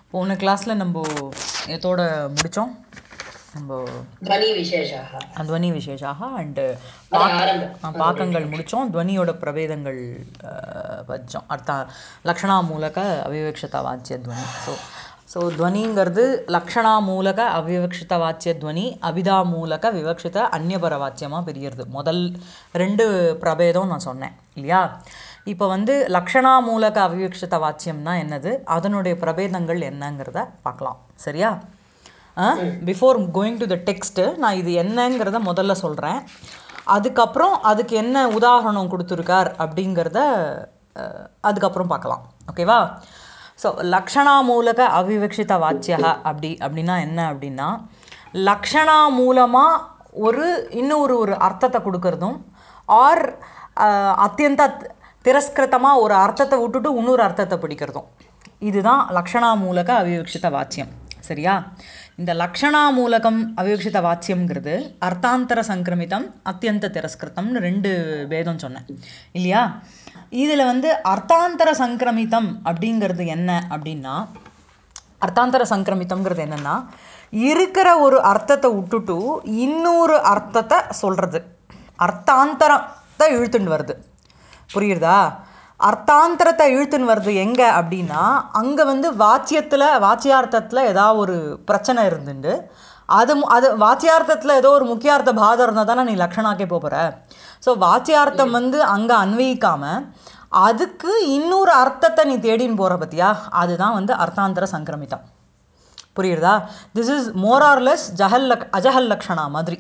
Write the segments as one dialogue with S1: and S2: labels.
S1: போன கிளாஸில் நம்ம எதோட முடித்தோம் நம்ம
S2: ध्वनि विशेषः
S1: துவனி விசேஷாக அண்டு
S2: ஆரம்பம்
S1: பாக்கங்கள் முடித்தோம் துவனியோட பிரபேதங்கள் வச்சோம் அர்த்தா லக்ஷணா மூலக அவிவக்ஷித வாச்சிய துவனி ஸோ ஸோ துவனிங்கிறது லக்ஷணா மூலக அவிவக்ஷித வாச்சிய துவனி அபிதா மூலக விவக்ஷித அந்நியபர வாச்சியமாக பிரியறது முதல் ரெண்டு பிரபேதம் நான் சொன்னேன் இல்லையா இப்போ வந்து லக்ஷணா மூலக அவிவக்ஷித வாச்சியம்னா என்னது அதனுடைய பிரபேதங்கள் என்னங்கிறத பார்க்கலாம் சரியா before going to the text நான் இது என்னங்கிறத முதல்ல சொல்கிறேன் அதுக்கப்புறம் அதுக்கு என்ன உதாரணம் கொடுத்துருக்கார் அப்படிங்கிறத அஹ், அதுக்கப்புறம் பார்க்கலாம் ஓகேவா ஸோ லக்ஷணா மூலக அவிவக்ஷித வாச்சியா அப்படி அப்படின்னா என்ன அப்படின்னா லக்ஷணா மூலமாக ஒரு இன்னொரு ஒரு அர்த்தத்தை கொடுக்கறதும் ஆர் அத்தியந்த திரஸ்கிருத்தமாக ஒரு அர்த்தத்தை விட்டுட்டு இன்னொரு அர்த்தத்தை பிடிக்கிறதும் இதுதான் லக்ஷணா மூலக அவிவக்ஷித வாச்சியம் சரியா இந்த லக்ஷணா மூலகம் அவிவக்ஷித வாச்சியம்ங்கிறது அர்த்தாந்தர சங்கிரமிதம் அத்தியந்த திரஸ்கிருதம்னு ரெண்டு பேதம் சொன்னேன் இல்லையா இதில் வந்து அர்த்தாந்தர சங்கிரமிதம் அப்படிங்கிறது என்ன அப்படின்னா அர்த்தாந்தர சங்கிரமிதம்ங்கிறது என்னென்னா இருக்கிற ஒரு அர்த்தத்தை விட்டுட்டு இன்னொரு அர்த்தத்தை சொல்கிறது அர்த்தாந்தரத்தை இழுத்துட்டு வருது புரியுறதா அர்த்தாந்தரத்தை இழுத்துன்னு வருது எங்கே அப்படின்னா அங்கே வந்து வாச்சியத்தில் வாச்சியார்த்தத்தில் ஏதாவது ஒரு பிரச்சனை இருந்துண்டு அது மு- அது வாச்சியார்த்தத்தில் ஏதோ ஒரு முக்கியார்த்த பாதம் இருந்தால் தானே நீ லக்ஷணாக்கே போகிற ஸோ வாச்சியார்த்தம் வந்து அங்கே அன்வயிக்காமல் அதுக்கு இன்னொரு அர்த்தத்தை நீ தேடின்னு போகிற பத்தியா அதுதான் வந்து அர்த்தாந்தர சங்கிரமிதம் புரியுறதா திஸ் இஸ் மோர் ஆர்லெஸ் ஜஹல் லக் அஜஹல் லக்ஷணா மாதிரி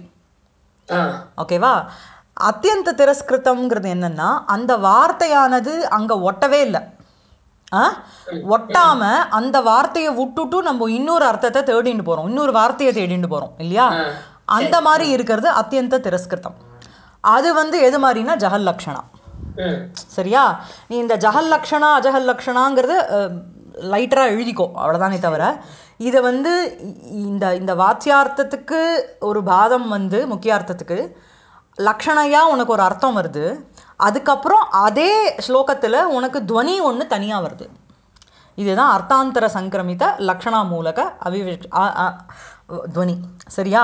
S2: ஆ
S1: ஓகேவா அத்தியந்த திரஸ்கிருதம்ங்கிறது என்னன்னா அந்த வார்த்தையானது அங்கே ஒட்டவே இல்லை ஆ ஒட்டாம அந்த வார்த்தையை விட்டுட்டு நம்ம இன்னொரு அர்த்தத்தை தேடிட்டு போகிறோம் இன்னொரு வார்த்தையை தேடிட்டு போகிறோம் இல்லையா அந்த மாதிரி இருக்கிறது அத்தியந்த திரஸ்கிருதம் அது வந்து எது மாதிரினா ஜஹல் லக்ஷணா
S2: ம்
S1: சரியா நீ இந்த ஜஹல் லக்ஷணா அஜஹல் லக்ஷணாங்கிறது லைட்டராக எழுதிக்கோ அவ்வளோதானே தவிர இதை வந்து இ- இந்த இந்த வாச்சியார்த்தத்துக்கு ஒரு பாதம் வந்து முக்கியார்த்தத்துக்கு லக்ஷணையா உனக்கு ஒரு அர்த்தம் வருது அதுக்கப்புறம் அதே ஸ்லோகத்தில் உனக்கு துவனி ஒன்று தனியாக வருது இதுதான் அர்த்தாந்தர சங்கிரமித லக்ஷணா மூலக அவிவேக் அ- அ- துவனி சரியா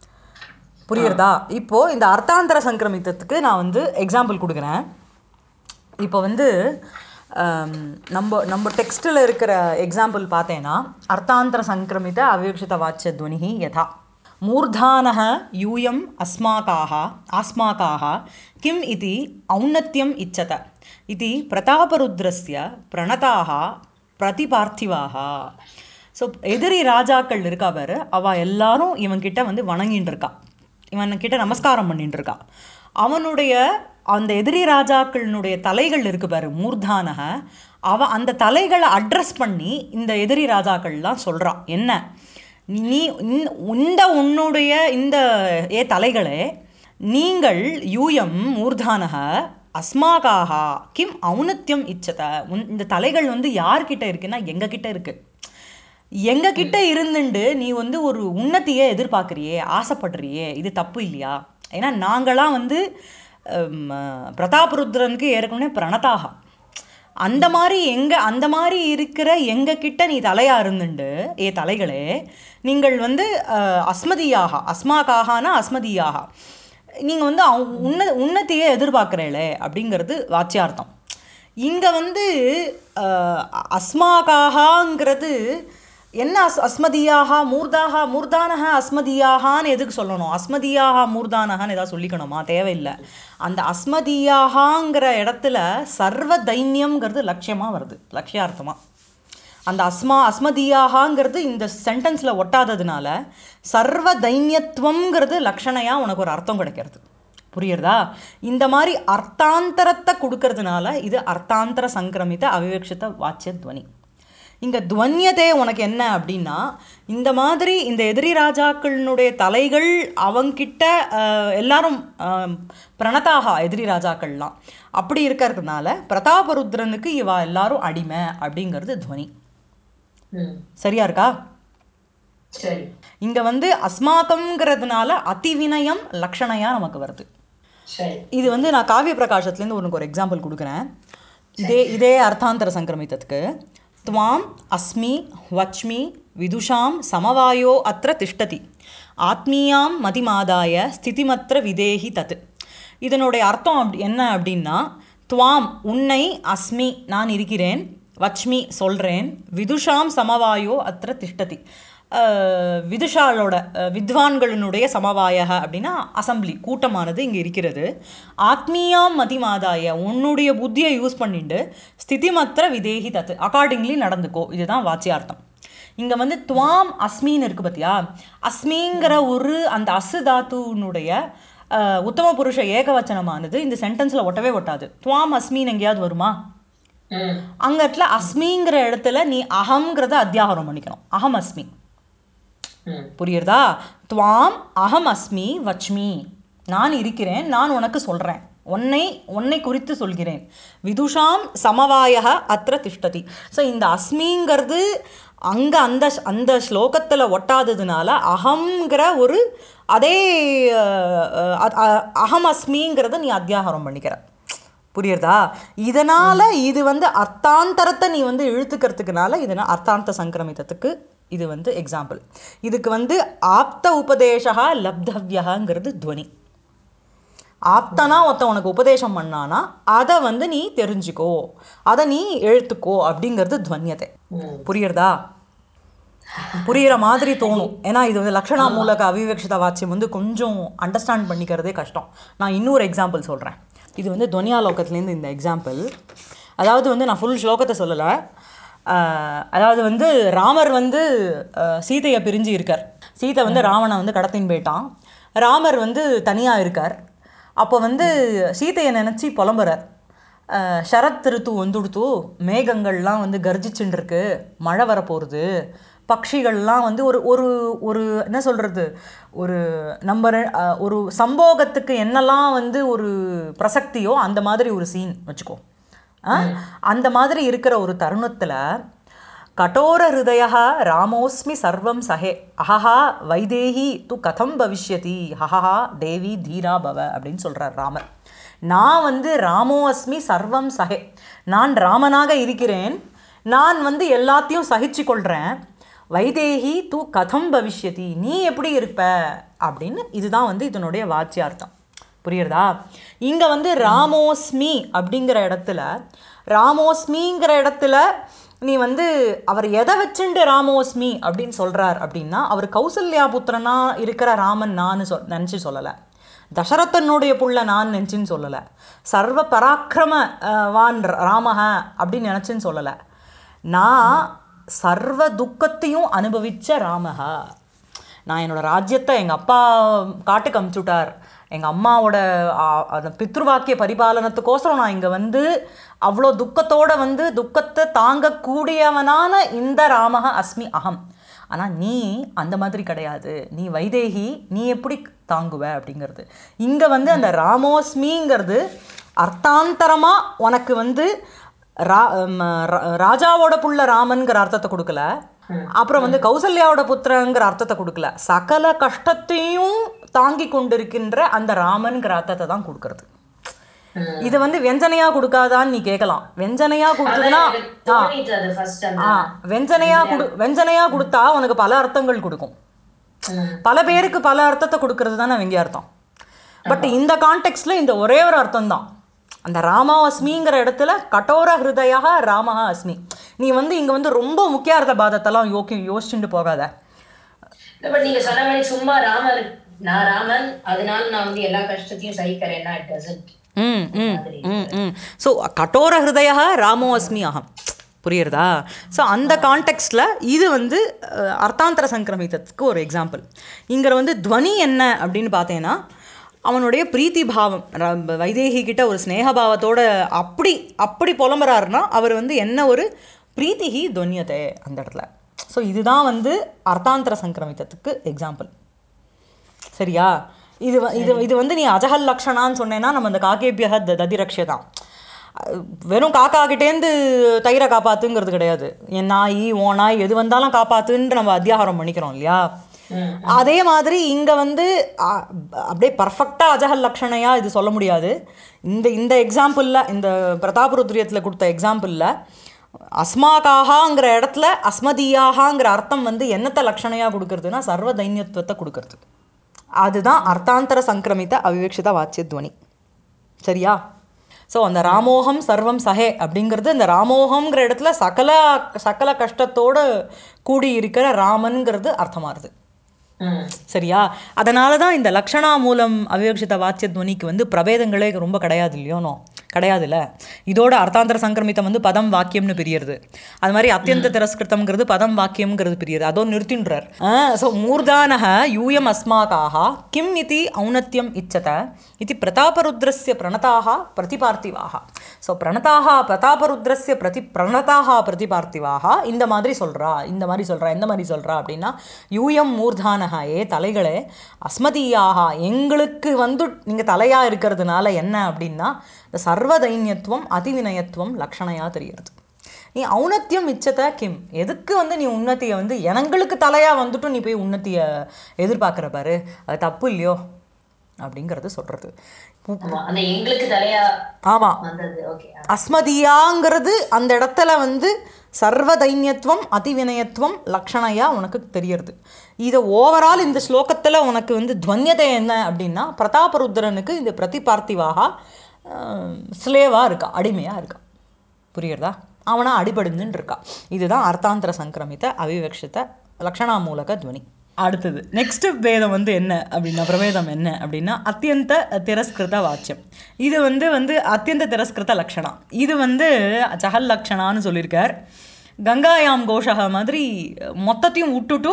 S1: புரியுறதா இப்போ இந்த அர்த்தாந்தர சங்கிரமித்தத்துக்கு நான் வந்து எக்ஸாம்பிள் கொடுக்குறேன் இப்போ வந்து ஆம், நம்ம நம்ம டெக்ஸ்ட்டில் இருக்கிற எக்ஸாம்பிள் பார்த்தேன்னா அர்த்தாந்தர சங்கிரமித அவிவக்ஷித வாச்சிய துவனி யதா மூர்धानः யூயம் அஸ்மாக்காக ஆஸ்மாக்காக கிம் இது ஔன்னத்யம் இச்சத இது பிரதாபருத்ரஸ்ய பிரணதாக பிரதிபார்த்திவாக ஸோ எதிரி ராஜாக்கள் இருக்கா பாரு அவ எல்லாரும் இவன்கிட்ட வந்து வணங்கின்னு இருக்கா இவன்கிட்ட நமஸ்காரம் பண்ணிட்டு இருக்கா அவனுடைய அந்த எதிரி ராஜாக்களினுடைய தலைகள் இருக்கு பாரு மூர்தானக அவ அந்த தலைகளை அட்ரஸ் பண்ணி இந்த எதிரி ராஜாக்கள்லாம் சொல்றான் என்ன நீ இந்த- இந்த உன்னுடைய இந்த ஏ தலைகளே நீங்கள் யூயம் மூர்தானக அஸ்மாகாக கிம் ஔன்னத்யம் இச்சத உன் இந்த தலைகள் வந்து யார்கிட்ட இருக்குன்னா எங்ககிட்ட இருக்கு எங்க கிட்ட இருந்துண்டு நீ வந்து ஒரு உன்னத்தியை எதிர்பார்க்குறியே ஆசைப்படுறியே இது தப்பு இல்லையா ஏன்னா நாங்களாம் வந்து ஹம், பிரதாபருத்ரனுக்கு ஏற்கனவே பிரணதாக அந்த மாதிரி எங்க அந்த மாதிரி இருக்கிற எங்க கிட்ட நீ தலையா இருந்துண்டு ஏ தலைகளே நீங்கள் வந்து அஹ், அஸ்மதியாக அஸ்மாக்காகனா அஸ்மதியாக நீங்க வந்து அவ- உன்ன உன்னத்தையே எதிர்பார்க்குறீங்களே அப்படிங்கிறது வாச்சியார்த்தம் இங்கே வந்து அஹ், அஸ்மாகாங்கிறது என்ன அஸ் அஸ்மதியாக மூர்தாக மூர்தானக அஸ்மதியாகான்னு எதுக்கு சொல்லணும் அஸ்மதியாக மூர்தானகான்னு ஏதாவது சொல்லிக்கணுமா தேவையில்லை அந்த அஸ்மதியாகாங்கிற இடத்துல சர்வ தைன்யம்ங்கிறது லட்சியமாக வருது லட்சியார்த்தமாக அந்த அஸ்மா அஸ்மதியாகாங்கிறது இந்த சென்டென்ஸில் ஒட்டாததுனால சர்வ தைன்யத்துவம்ங்கிறது லக்ஷணையாக உனக்கு ஒரு அர்த்தம் கிடைக்கிறது புரியுறதா இந்த மாதிரி அர்த்தாந்தரத்தை கொடுக்கறதுனால இது அர்த்தாந்தர சங்கிரமித அவிவக்ஷித வாச்சிய துவனி இங்கே துவன்யதே உனக்கு என்ன அப்படின்னா இந்த மாதிரி இந்த எதிரி ராஜாக்களினுடைய தலைகள் அவங்கிட்ட அஹ், எல்லாரும் அஹ், பிரணதாக எதிரி ராஜாக்கள்லாம் அப்படி இருக்கிறதுனால பிரதாபருத்ரனுக்கு இவா எல்லாரும் அடிமை அப்படிங்கிறது துவனி
S2: ம்
S1: சரியா இருக்கா
S2: சரி
S1: இங்கே வந்து அஸ்மாக்கம்ங்கிறதுனால அதிவினயம் லக்ஷணையாக நமக்கு வருது
S2: சரி
S1: இது வந்து நான் காவிய பிரகாசத்துலேருந்து உனக்கு ஒரு எக்ஸாம்பிள் கொடுக்குறேன் இதே இதே அர்த்தாந்தர சங்கிரமித்தத்துக்கு त्वाम् अस्मि वच्मि विदुषां समवायो अत्र तिष्ठति ஆத்மீயாம் மதிமாதாய ஸ்திதிமற்ற விதேஹி தத் இதனுடைய அர்த்தம் அப்படி என்ன அப்படின்னா துவாம் உன்னை அஸ்மி நான் இருக்கிறேன் வச்மி சொல்கிறேன் விதுஷாம் சமவாயோ அத்திர திஷ்டதி அஹ், விதுஷாலோட அஹ், வித்வான்களினுடைய சமவாயக அப்படின்னா அசம்பிளி கூட்டமானது இங்கே இருக்கிறது ஆத்மீயாம் மதிமாதாய உன்னுடைய புத்தியை யூஸ் பண்ணிட்டு ஸ்திதிமற்ற விதேகி தத்து அக்கார்டிங்லி நடந்துக்கோ இதுதான் வாச்சியார்த்தம் இங்கே வந்து துவாம் அஸ்மின்னு இருக்கு பார்த்தியா அஸ்மிங்கிற ஒரு அந்த அசு தாத்துனுடைய அஹ், உத்தம புருஷ ஏகவச்சனமானது இந்த சென்டென்ஸில் ஒட்டவே ஒட்டாது துவாம் அஸ்மின்னு எங்கேயாவது வருமா
S2: ம்
S1: அங்க இடத்துல அஸ்மிங்கிற இடத்துல நீ அகம்ங்கிறத அத்தியாகாரம் பண்ணிக்கணும் அகம் அஸ்மி
S2: ம்
S1: புரியுறதா துவாம் அகம் அஸ்மி வச்மி நான் இருக்கிறேன் நான் உனக்கு சொல்கிறேன் உன்னை உன்னை குறித்து சொல்கிறேன் விதுஷாம் சமவாயக அத்திர திஷ்டதி ஸோ இந்த அஸ்மிங்கிறது அங்கே அந்த அந்த ஸ்லோகத்தில் ஒட்டாததுனால அகம்ங்கிற ஒரு அதே அஹ், அஹ், அஹ், அகம் அஸ்மிங்கிறத நீ அத்தியாகாரம் பண்ணிக்கிற புரியுறதா இதனால இது வந்து அர்த்தாந்தரத்தை நீ வந்து இழுத்துக்கிறதுக்குனால இதனால் அர்த்தாந்த சங்கிரமிதத்துக்கு இது வந்து எக்ஸாம்பிள் இதுக்கு வந்து ஆப்த உபதேசா லப்தவ்யங்கிறது துவனி ஆப்தனா ஒருத்தன் உனக்கு உபதேசம் பண்ணானா அதை வந்து நீ தெரிஞ்சுக்கோ அதை நீ எழுத்துக்கோ அப்படிங்கிறது துவன்யத்தை
S2: ம்
S1: புரியுறதா புரியுற மாதிரி தோணும் ஏன்னா இது வந்து லக்ஷணா மூலக அவிவக்ஷித வாச்சியம் வந்து கொஞ்சம் அண்டர்ஸ்டாண்ட் பண்ணிக்கிறதே கஷ்டம் நான் இன்னொரு எக்ஸாம்பிள் சொல்கிறேன் இது வந்து துவனியாலோகத்துலேருந்து இந்த எக்ஸாம்பிள் அதாவது வந்து நான் ஃபுல் ஸ்லோகத்தை சொல்லலை ஆஹ், அதாவது வந்து ராமர் வந்து ஆஹ், சீதையை பிரிஞ்சு இருக்கார் சீதை வந்து ராவணை வந்து கடத்தின்னு போயிட்டான் ராமர் வந்து தனியாக இருக்கார் அப்போ வந்து சீதையை நினச்சி புலம்புறார் அஹ், ஷரத் ரித்து வந்துடுத்து மேகங்கள்லாம் வந்து கர்ஜிச்சுன்னு இருக்கு மழை வரப்போகிறது பட்சிகள்லாம் வந்து ஒரு ஒரு ஒரு என்ன சொல்கிறது ஒரு நம்ம ரெ- அஹ், ஒரு சம்போகத்துக்கு என்னெல்லாம் வந்து ஒரு பிரசக்தியோ அந்த மாதிரி ஒரு சீன் வச்சுக்கோ ஆ? அந்த மாதிரி இருக்கிற ஒரு தருணத்தில் கட்டோர ஹிருதய ராமோஸ்மி சர்வம் சஹே அஹஹா வைதேகி து கதம் பவிஷ்யதி ஹஹஹா தேவி தீரா பவ அப்படின்னு சொல்கிறார் ராமர் நான் வந்து ராமோ அஸ்மி சர்வம் சஹே நான் ராமனாக இருக்கிறேன் நான் வந்து எல்லாத்தையும் சகிச்சு கொள்கிறேன் வைதேகி து கதம் பவிஷ்யதி நீ எப்படி இருப்ப அப்படின்னு இதுதான் வந்து இதனுடைய வாச்சியார்த்தம் புரியுறதா இங்கே வந்து ராமோஸ்மி அப்படிங்கிற இடத்துல ராமோஸ்மிங்கிற இடத்துல நீ வந்து அவர் எதை வச்சுண்டு ராமோஸ்மி அப்படின்னு சொல்கிறார் அப்படின்னா அவர் கௌசல்யா புத்திரனா இருக்கிற ராமன் நான் சொல் நினச்சி சொல்லலை தசரதனுடைய புள்ள நான் நினச்சின்னு சொல்லலை சர்வ பராக்கிரம அஹ், வான் ராமஹ அப்படின்னு நினச்சின்னு சொல்லலை நான் சர்வ துக்கத்தையும் அனுபவிச்ச ராமஹா நான் என்னோட ராஜ்யத்தை எங்கள் அப்பா காட்டுக்கு அமுச்சுட்டார் எங்கள் அம்மாவோட ஆ, அந்த பித்ருவாக்கிய பரிபாலனத்துக்கோசரம் நான் இங்கே வந்து அவ்வளோ துக்கத்தோட வந்து துக்கத்தை தாங்கக்கூடியவனான இந்த ராமக அஸ்மி அகம் ஆனால் நீ அந்த மாதிரி கிடையாது நீ வைதேகி நீ எப்படி தாங்குவ அப்படிங்கிறது இங்கே வந்து அந்த ராமோஸ்மிங்கிறது அர்த்தாந்தரமாக உனக்கு வந்து ரா ம், ரா- ராஜாவோட புள்ள ராமன்கிற அர்த்தத்தை கொடுக்கல அப்புறம் வந்து கௌசல்யாவோட புத்திரங்கிற அர்த்தத்தை கொடுக்கல சகல கஷ்டத்தையும் தாங்கி கொண்டிருக்கின்ற அந்த ராமன்கிற அர்த்தத்தை தான் கொடுக்கறது
S2: ம்.
S1: இது வந்து வெஞ்சனையா கொடுக்காதான்னு நீ கேட்கலாம் வெஞ்சனையா கொடுத்ததுன்னா
S2: அதான் எனக்கு தோணிட்டு அது first அந்த
S1: ஆ வெஞ்சனையா கொடு வெஞ்சனையா கொடுத்தா உனக்கு பல அர்த்தங்கள் கொடுக்கும்
S2: ம்.
S1: பல பேருக்கு பல அர்த்தத்தை கொடுக்கறது தானே வெங்கிய அர்த்தம் பட் இந்த கான்டெக்ட்ல இந்த ஒரே ஒரு அர்த்தம் தான் அந்த ராமா அஸ்மிங்கிற இடத்துல கட்டோர ஹிருதயா ராமஹா அஸ்மி நீ வந்து இங்க வந்து ரொம்ப முக்கியார்த்த பாதத்தெல்லாம் யோக்கி யோசிச்சுட்டு போகாத
S2: இல்ல, but நீங்க சொன்ன மாதிரி சும்மா ராமர் நான் ராமன் அதனால நான் வந்து எல்லா கஷ்டத்தையும் சகிக்கிறேன்னா இட் டசன்ட்
S1: ம் ம் ம் ம் ஸோ கட்டோர ஹிருதயா ராமோ அஸ்மி அகம் புரியுறதா ஸோ அந்த கான்டெக்ஸ்டில் இது வந்து அஹ், அர்த்தாந்தர சங்கிரமித்தத்துக்கு ஒரு எக்ஸாம்பிள் இங்கே வந்து துவனி என்ன அப்படின்னு பார்த்தேன்னா அவனுடைய பிரீத்தி பாவம் ர- வைதேகி கிட்ட ஒரு ஸ்னேகபாவத்தோட அப்படி அப்படி புலம்புறாருன்னா அவர் வந்து என்ன ஒரு பிரீத்திகி துவன்யத்தை அந்த இடத்துல ஸோ இதுதான் வந்து அர்த்தாந்தர சங்கிரமித்தத்துக்கு எக்ஸாம்பிள் சரியா இது வ- இது இது வந்து நீ அஜகல் லக்ஷணான்னு சொன்னேன்னா நம்ம இந்த காக்கேபியக த ததிரக்ஷ தான் அஹ் வெறும் காக்கா கிட்டேந்து தயிரை காப்பாத்துங்கிறது கிடையாது என் நாய் ஓ நாய் எது வந்தாலும் காப்பாத்துன்னு நம்ம அத்தியாகாரம் பண்ணிக்கிறோம் இல்லையா அதே மாதிரி இங்கே வந்து அ, அப்படியே பர்ஃபெக்டாக அஜகல் லக்ஷணையா இது சொல்ல முடியாது இந்த இந்த எக்ஸாம்பிளில் இந்த பிரதாபருத்ரியத்தில் கொடுத்த எக்ஸாம்பிளில் அஸ்மாகாகாங்கிற இடத்துல அஸ்மதியாகாங்கிற அர்த்தம் வந்து என்னத்தை லக்ஷணையாக கொடுக்கறதுன்னா சர்வ தைன்யத்துவத்தை கொடுக்கறது அதுதான் அர்த்தாந்தர சங்கிரமித்த அவிவக்ஷித வாச்சியத்வனி சரியா ஸோ அந்த ராமோகம் சர்வம் சஹே அப்படிங்கிறது இந்த ராமோகம்ங்கிற இடத்துல சகல சகல கஷ்டத்தோடு கூடி இருக்கிற ராமன்கிறது அர்த்தமாகுது
S2: ம்
S1: சரியா அதனால தான் இந்த லக்ஷணா மூலம் அவிவக்ஷித வாச்சிய துவனிக்கு வந்து பிரபேதங்களே ரொம்ப கிடையாது இல்லையோனோ கிடையாதுல்ல இதோட அர்த்தாந்தர சங்கிரமித்தம் வந்து பதம் வாக்கியம்னு பிரியறது அது மாதிரி அத்தியந்த திரஸ்கிருதம்ங்கிறது பதம் வாக்கியம்ங்கிறது பிரியறது அதோ நிறுத்தின்றார் ஸோ மூர்தானக யூயம் அஸ்மாகாக கிம் இதி ஔன்னத்யம் இச்சத இது பிரதாபருத்ரஸ்ய பிரணதாக பிரதிபார்த்திவாக ஸோ பிரணதாக பிரதாபருத்ரஸ்ய பிரதி பிரணதாக பிரதிபார்த்திவாக இந்த மாதிரி சொல்றா இந்த மாதிரி சொல்றா எந்த மாதிரி சொல்றா அப்படின்னா யூயம் மூர்தானக ஏ தலைகளே அஸ்மதியாக எங்களுக்கு வந்து நீங்க தலையா இருக்கிறதுனால என்ன அப்படின்னா இந்த சர்வதைன்யத்துவம் அதிவினயத்துவம் லக்ஷணையா தெரிகிறது நீ ஔன்னத்தியம் இச்சத்தை கிம் எதுக்கு வந்து நீ உன்னத்தியை வந்து எங்களுக்கு தலையா வந்துட்டும் நீ போய் உன்னத்தியை எதிர்பார்க்குற பாரு அது தப்பு இல்லையோ அப்படிங்கிறது சொல்றது
S2: ஆமா அந்த எங்களுக்கு தலையா
S1: ஆமா
S2: வந்தது ஓகே
S1: அஸ்மதியாங்கிறது அந்த இடத்துல வந்து சர்வதைன்யத்துவம் அதிவினயத்துவம் லக்ஷணையா உனக்கு தெரியறது இதை ஓவரால் இந்த ஸ்லோகத்தில் உனக்கு வந்து துவன்யதை என்ன அப்படின்னா பிரதாபருத்ரனுக்கு இந்த பிரதிபார்த்திவாக ஸ்லேவாக இருக்கா அடிமையாக இருக்கா புரியுறதா அவனா அடிபடுந்துன்னு இருக்கா இதுதான் அர்த்தாந்தர சங்கிரமித்த அவிவக்ஷித லக்ஷணாமூலக துவனி அடுத்தது நெக்ஸ்ட் வேதம் வந்து என்ன அப்படின்னா பிரவேதம் என்ன அப்படின்னா அத்தியந்த திரஸ்கிருத வாச்சியம் இது வந்து வந்து அத்தியந்த திரஸ்கிருத லக்ஷணா இது வந்து ஜஹல் லக்ஷணான்னு சொல்லியிருக்கார் கங்காயாம் கோஷக மாதிரி மொத்தத்தையும் விட்டுட்டு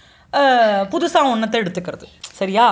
S1: புதுசாக ஒன்றத்தை எடுத்துக்கிறது சரியா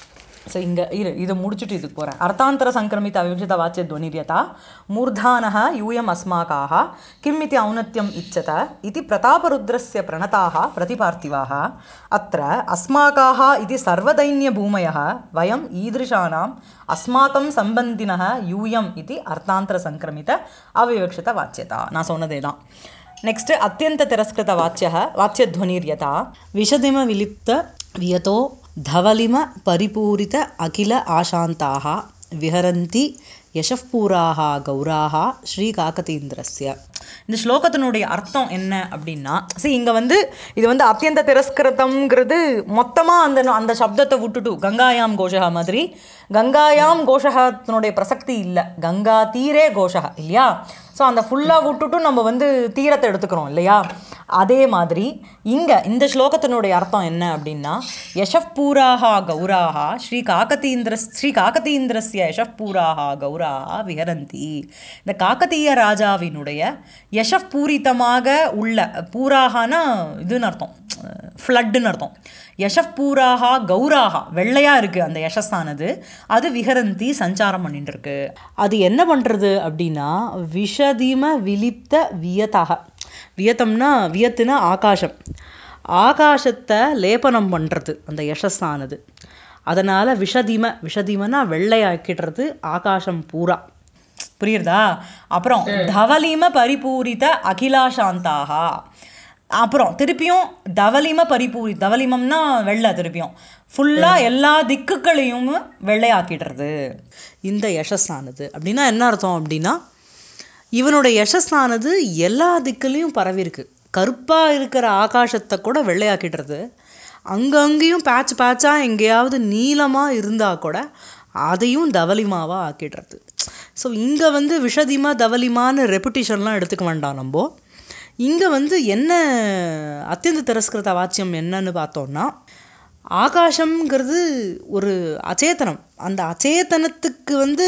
S1: ஸோ இங்கே இரு இதை முடிச்சுட்டு இதுக்கு போகிறேன் அர்த்தாந்தர சங்கிரமித அவிவக்ஷித வாச்சிய துவனிரியதா மூர்தானः யூயம் அஸ்மாகாः கிம் இति औन्नत्यम् इच्छत इति प्रतापरुद्रस्य प्रणताः प्रतिपार्थिवाः अत्र अस्माकाः इति सर्वदैन्यभूमयः वयम् ईदृशानाम् अस्माकं सम्बन्धिनः यूयम् इति अर्थान्तरसङ्क्रमित अविवक्षितवाच्यता நான் சொன்னதே தான் ನೆಕ್ಸ್ಟ್ ಅತ್ಯಂತ ತಿರಸ್ಕೃತ ವಾಚ್ಯ ವಾಚ್ಯಧ್ವನಿರ್ಯತ ವಿಷದಿಮ ವಿಲಿಪ್ತ ವಿಯತೋ ಧವಲಿಮ ಪರಿಪೂರಿತ ಅಖಿಲ ಆಶಾಂತಾಹ ವಿಹರಂತಿ யசப்பூராக கௌராக ஸ்ரீ காக்கதீந்திரஸ்ய இந்த ஸ்லோகத்தினுடைய அர்த்தம் என்ன அப்படின்னா சரி இங்கே வந்து இது வந்து அத்தியந்த திரஸ்கிருதம்ங்கிறது மொத்தமாக அந்த அந்த சப்தத்தை விட்டுட்டு கங்காயாம் கோஷகா மாதிரி கங்காயாம் கோஷகத்தினுடைய பிரசக்தி இல்லை கங்கா தீரே கோஷகா இல்லையா ஸோ அந்த ஃபுல்லாக விட்டுட்டும் நம்ம வந்து தீரத்தை எடுத்துக்கிறோம் இல்லையா அதே மாதிரி இங்கே இந்த ஸ்லோகத்தினுடைய அர்த்தம் என்ன அப்படின்னா யசப்பூராக கௌராக ஸ்ரீ காக்கதீந்திர ஸ்ரீ காக்கதீந்திரஸ்ய யசப்பூராக கௌராக விஹரந்தி இந்த காக்கதீய ராஜாவினுடைய யசப்பூரிதமாக உள்ள பூராகனா இதுன்னு அர்த்தம் ஃப்ளட்டுன்னு அர்த்தம் யசப்பூராக கௌராக வெள்ளையாக இருக்குது அந்த யசஸானது அது விஹரந்தி சஞ்சாரம் பண்ணிட்டு இருக்கு அது என்ன பண்ணுறது அப்படின்னா விஷதிம விலிப்த வியதாக வியத்தம்னா வியத்துனா ஆகாசம் ஆகாசத்தை லேபனம் பண்ணுறது அந்த யசஸானது அதனால் விஷதிம விஷதிமனா வெள்ளையாக்கிடுறது ஆகாசம் பூரா புரியுறதா அப்புறம் தவலிம பரிபூரித அகிலாசாந்தாக அப்புறம் திருப்பியும் தவலிம பரிபூரி தவலிமம்னா வெள்ளை திருப்பியும் ஃபுல்லாக எல்லா திக்குகளையும் வெள்ளையாக்கிடுறது இந்த யசஸானது அப்படின்னா என்ன அர்த்தம் அப்படின்னா இவனுடைய யசஸானது எல்லா திக்குலேயும் பரவிருக்கு கருப்பாக இருக்கிற ஆகாசத்தை கூட வெள்ளையாக்கிடுறது அங்கங்கேயும் பேட்ச் பேட்சாக எங்கேயாவது நீளமாக இருந்தால் கூட அதையும் தவலிமாவாக ஆக்கிடுறது ஸோ இங்கே வந்து விஷதிமா தவலிமான்னு ரெப்புடேஷன்லாம் எடுத்துக்க வேண்டாம் நம்ம இங்கே வந்து என்ன அத்தியந்த திரஸ்கிருத வாச்சியம் என்னன்னு பார்த்தோம்னா ஆகாசம்ங்கிறது ஒரு அச்சேதனம் அந்த அச்சேதனத்துக்கு வந்து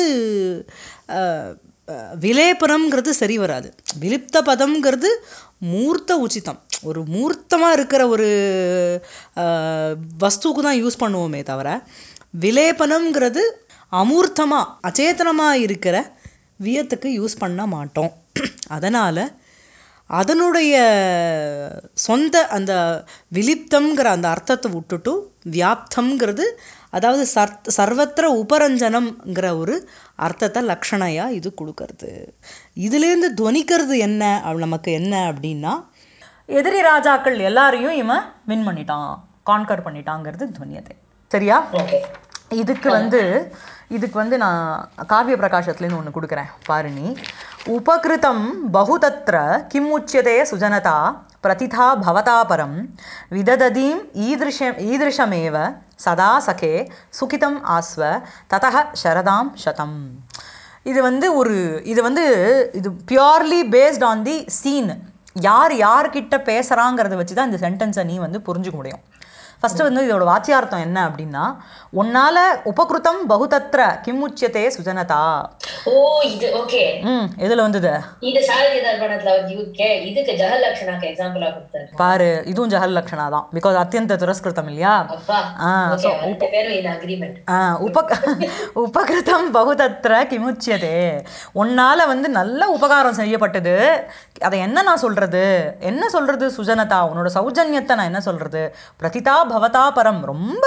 S1: விலேபனம்ங்கிறது சரி வராது விலிப்த பதம்ங்கிறது மூர்த்த உச்சிதம் ஒரு மூர்த்தமாக இருக்கிற ஒரு வஸ்துக்கு தான் யூஸ் பண்ணுவோமே தவிர விலேபனம்ங்கிறது அமூர்த்தமாக அச்சேதனமாக இருக்கிற வியத்துக்கு யூஸ் பண்ண மாட்டோம் அதனால் அதனுடைய சொந்த அந்த விலிப்தம்ங்கிற அந்த அர்த்தத்தை விட்டுட்டு வியாப்தம்ங்கிறது அதாவது சர் சர்வத்திர உபரஞ்சனம்ங்கிற ஒரு அர்த்தத்தை லக்ஷணையாக இது கொடுக்கறது இதுலேருந்து துவனிக்கிறது என்ன நமக்கு என்ன அப்படின்னா எதிரி ராஜாக்கள் எல்லாரையும் இவன் வின் பண்ணிட்டான் கான்கர் பண்ணிட்டாங்கிறது துவனியத்தை சரியா
S2: ஓகே
S1: இதுக்கு வந்து இதுக்கு வந்து நான் காவிய பிரகாசத்துலேருந்து ஒன்று கொடுக்குறேன் பாரு நீ உபகிருதம் பகுதத்ர கிம் உச்சியதே சுஜனதா பிரதிதா பவதா பரம் விதததீம் ஈதிருஷம் ஈதிருஷமேவ சதா சகே சுகிதம் ஆஸ்வ ததः சரதாம் சதம் இது வந்து ஒரு இது வந்து இது purely based on the scene யார் யார்கிட்ட பேசுகிறாங்கிறத வச்சு தான் இந்த சென்டென்ஸை நீ வந்து புரிஞ்சுக்க முடியும் ஃபஸ்ட்டு வந்து இதோட வாச்சியார்த்தம் என்ன அப்படின்னா உன்னால உபகிருதம் பகுதத்ர கிம் உச்சியதே சுஜனதா
S2: ஓ இது ஓகே
S1: ம் எதில் வந்தது
S2: இது சாரதி தர்ப்பணத்துல வந்து யூ கே இதுக்கு ஜஹல் லக்ஷனாக்கு எக்ஸாம்பிளா கொடுத்தாரு
S1: பாரு இதுவும் ஜஹல் லக்ஷணா தான் பிகாஸ் அத்தியந்த திரஸ்கிருதம் இல்லையா
S2: அப்பா
S1: ஆ,
S2: ஓகே ரெண்டு பேரும் இது அக்ரிமெண்ட்
S1: ஆ, உப உபகிருதம் பகுதத்ர கிமுச்சியதே உன்னால் வந்து நல்ல உபகாரம் செய்யப்பட்டது அதை என்ன நான் சொல்கிறது என்ன சொல்கிறது சுஜனதா உன்னோட சௌஜன்யத்தை நான் என்ன சொல்கிறது பிரதிதா பவதா பரம் ரொம்ப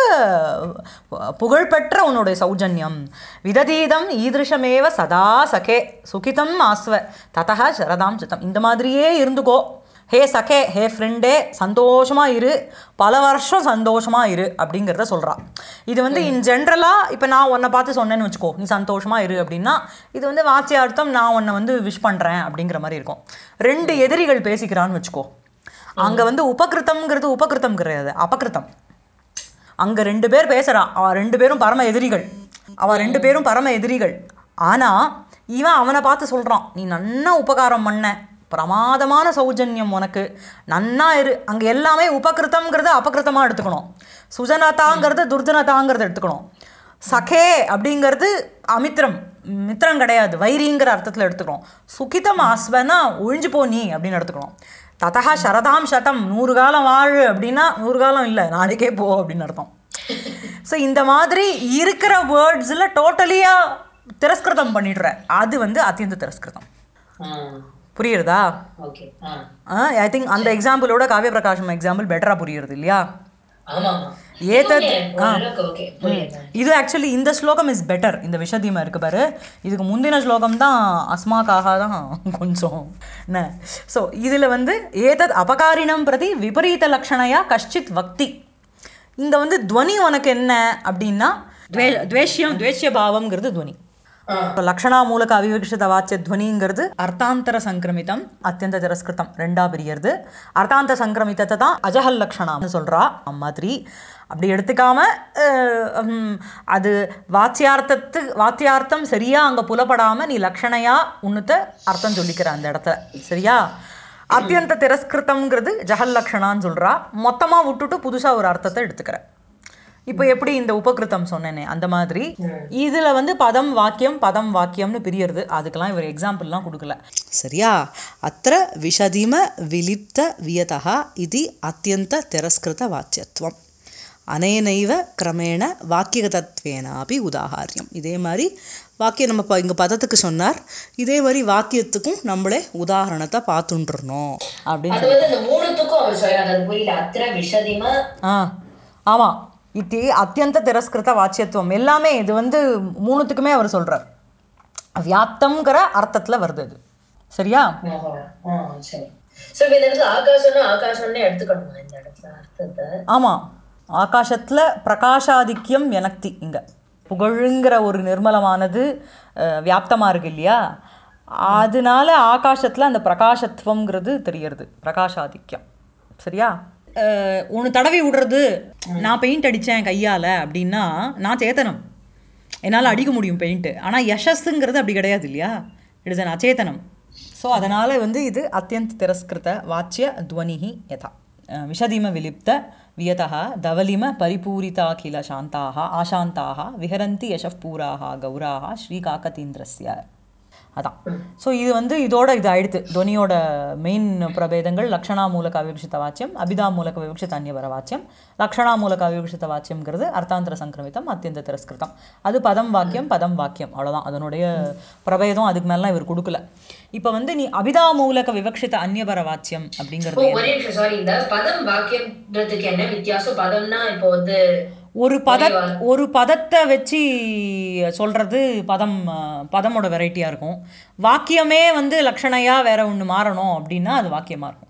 S1: புகழ்பெற்ற உன்னுடைய சௌஜன்யம் விததீதம் ஈதிருஷமேவ சதா சகே சுகிதம் ஆஸ்வ ததா சரதாம் சித்தம் இந்த மாதிரியே இருந்துக்கோ ஹே சகே ஹே ஃப்ரெண்டே சந்தோஷமாக இரு பல வருஷம் சந்தோஷமாக இரு அப்படிங்கிறத சொல்கிறா இது வந்து இன் ஜென்ரலாக இப்போ நான் உன்னை பார்த்து சொன்னேன்னு வச்சுக்கோ நீ சந்தோஷமாக இரு அப்படின்னா இது வந்து வாச்சியார்த்தம் நான் உன்னை வந்து விஷ் பண்ணுறேன் அப்படிங்கிற மாதிரி இருக்கும் ரெண்டு எதிரிகள் பேசிக்கிறான்னு வச்சுக்கோ அங்கே வந்து உபகிருத்தம்ங்கிறது உபகிருத்தம் கிடையாது அபகிருத்தம் அங்கே ரெண்டு பேர் பேசுகிறா அவ ரெண்டு பேரும் பரம எதிரிகள் அவ ரெண்டு பேரும் பரம எதிரிகள் ஆனால் இவன் அவனை பார்த்து சொல்கிறான் நீ நன்னா உபகாரம் பண்ண பிரமாதமான சௌஜன்யம் உனக்கு நன்னா இரு அங்கே எல்லாமே உபகிருத்தம்ங்கிறது அபகிருத்தமாக எடுத்துக்கணும் சுஜனதாங்கிறது துர்ஜனதாங்கிறது எடுத்துக்கணும் சகே அப்படிங்கிறது அமித்ரம் மித்திரம் கிடையாது வைரிங்கிற அர்த்தத்தில் எடுத்துக்கணும் சுகிதம் ஆஸ்வனா ஒழிஞ்சு போ நீ அப்படின்னு எடுத்துக்கணும் ததா சரதாம் சதம் நூறு காலம் வாழு அப்படின்னா நூறு காலம் இல்லை நாளைக்கே போ அப்படின்னு அர்த்தம் ஸோ இந்த மாதிரி இருக்கிற வேர்ட்ஸில் டோட்டலியாக திரஸ்கிருதம் பண்ணிடுற அது வந்து அத்தியந்த திரஸ்கிருதம் புரியுறதா
S2: ஓகே ஆ
S1: ஐ திங்க் அந்த எக்ஸாம்பிளோட காவிய பிரகாஷம் எக்ஸாம்பிள் பெட்டராக புரியுறது இல்லையா
S2: ஆமா ஆமா
S1: ஏதத்
S2: ஓரளவுக்கு ஓகே புரியுது
S1: இது ஆக்சுவலி இந்த ஸ்லோகம் இஸ் பெட்டர் இந்த விஷதீமா இருக்கு பாரு இதுக்கு முந்தின ஸ்லோகம் தான் அஸ்மாக்காக தான் கொஞ்சம் என்ன ஸோ இதில் வந்து ஏதத் அபகாரிணம் பிரதி விபரீத லக்ஷணையா கஷ்டித் வக்தி இங்கே வந்து துவனி உனக்கு என்ன அப்படின்னா துவே துவேஷ்யம் துவேஷ்ய பாவம்ங்கிறது துவனி
S2: ஆ
S1: இப்போ லக்ஷணா மூலக அவிவக்ஷித வாச்சிய துவனிங்கிறது அர்த்தாந்தர சங்கிரமிதம் அத்தியந்த திரஸ்கிருதம் ரெண்டா பிரியறது அர்த்தாந்த சங்கிரமிதத்தை தான் அஜஹல் லக்ஷணான்னு சொல்கிறா மாதிரி அப்படி எடுத்துக்காம அஹ், ஹம், அது வாச்சியார்த்தத்து வாத்தியார்த்தம் சரியா அங்கே புலப்படாமல் நீ லக்ஷணையா உன்னுத்த அர்த்தம் சொல்லிக்கிற அந்த இடத்துல சரியா அத்தியந்த திரஸ்கிருதம்ங்கிறது ஜஹல் லக்ஷணான்னு சொல்கிறா மொத்தமாக விட்டுட்டு புதுசாக ஒரு அர்த்தத்தை எடுத்துக்கிற இப்போ எப்படி இந்த உபகிருத்தம் சொன்னேனே அந்த மாதிரி இதில் வந்து பதம் வாக்கியம் பதம் வாக்கியம்னு பிரியறது அதுக்கெல்லாம் இவர் எக்ஸாம்பிள்லாம் கொடுக்கல சரியா அத்த விஷதிம விலிப்த வியதா இது அத்தியந்த திரஸ்கிருத வாச்சியத்துவம் அனேனைவ கிரமேண வாக்கியகதத்வேனாபி உதாகாரியம் இதே மாதிரி வாக்கியம் நம்ம இப்போ இங்கே பதத்துக்கு சொன்னார் இதே மாதிரி வாக்கியத்துக்கும் நம்மளே உதாரணத்தை பார்த்துட்டுருணும் அப்படின்னு
S2: அது வந்து அந்த மூணுத்துக்கும் அவர் சொல்றாரு அது புரியல அத்திர விஷதிமா
S1: ஆ ஆமாம் இது அத்தியந்த திரஸ்கிருத வாச்சியத்துவம் எல்லாமே இது வந்து மூணுத்துக்குமே அவர் சொல்கிறார் வியாப்தம்ங்கிற அர்த்தத்தில் வருது அது சரியா
S2: ஓஹோ ஆ சரி சோ இப்ப இந்த இடத்துல ஆகாசம்னா ஆகாசம்னே எடுத்துக்கணுமா இந்த இடத்துல அர்த்தத்தை
S1: ஆமாம் ஆகாசத்தில் பிரகாஷாதிக்கியம் எனக்தி இங்கே புகழுங்கிற ஒரு நிர்மலமானது வியாப்தமாக இருக்கு இல்லையா அதனால ஆகாசத்தில் அந்த பிரகாசத்துவங்கிறது தெரியறது பிரகாஷாதிக்கியம் சரியா ஒன்று தடவி விடுறது நான் பெயிண்ட் அடித்தேன் கையால் அப்படின்னா நான் சேத்தனம் என்னால் அடிக்க முடியும் பெயிண்ட்டு ஆனால் யசஸ்ஸுங்கிறது அப்படி கிடையாது இல்லையா இட் இஸ் அன் அச்சேதனம் ஸோ அதனால் வந்து இது அத்தியந்த திரஸ்கிருத வாச்சிய துவனிஹி யதா அஹ் விஷதிம விலிப்த வியதா தவலிம பரிபூரிதாகில சாந்தாக ஆசாந்தாக விஹரந்தி யசப் பூராக கௌராக ஸ்ரீகாக்கதீந்திரஸ்ய அதான் ஸோ இது வந்து இதோட இது ஆயிடுத்து துவனியோட மெயின் பிரபேதங்கள் லக்ஷணா மூலக அவிவக்ஷித வாச்சியம் அபிதா மூலக விவக்ஷித அந்நியவர வாச்சியம் லக்ஷணா மூலக அவிவக்ஷித வாச்சியம்ங்கிறது அர்த்தாந்தர சங்கிரமிதம் அத்தியந்த திரஸ்கிருதம் அது பதம் வாக்கியம் பதம் வாக்கியம் அவ்வளோதான் அதனுடைய பிரபேதம் அதுக்கு மேலாம் இவர் கொடுக்கல இப்போ வந்து நீ அபிதா மூலக விவக்ஷித அந்நியவர வாச்சியம்
S2: ஓ
S1: அப்படிங்கிறது
S2: ஒரே நிமிஷம் சாரி இந்த பதம் வாக்கியம்ன்றதுக்கு என்ன வித்தியாசம் பதம்னா இப்போ வந்து
S1: ஒரு பத ஒரு பதத்தை வச்சு சொல்கிறது பதம் அஹ், பதமோட வெரைட்டியாக இருக்கும் வாக்கியமே வந்து லக்ஷணையாக வேற ஒன்று மாறணும் அப்படின்னா அது வாக்கியமாக இருக்கும்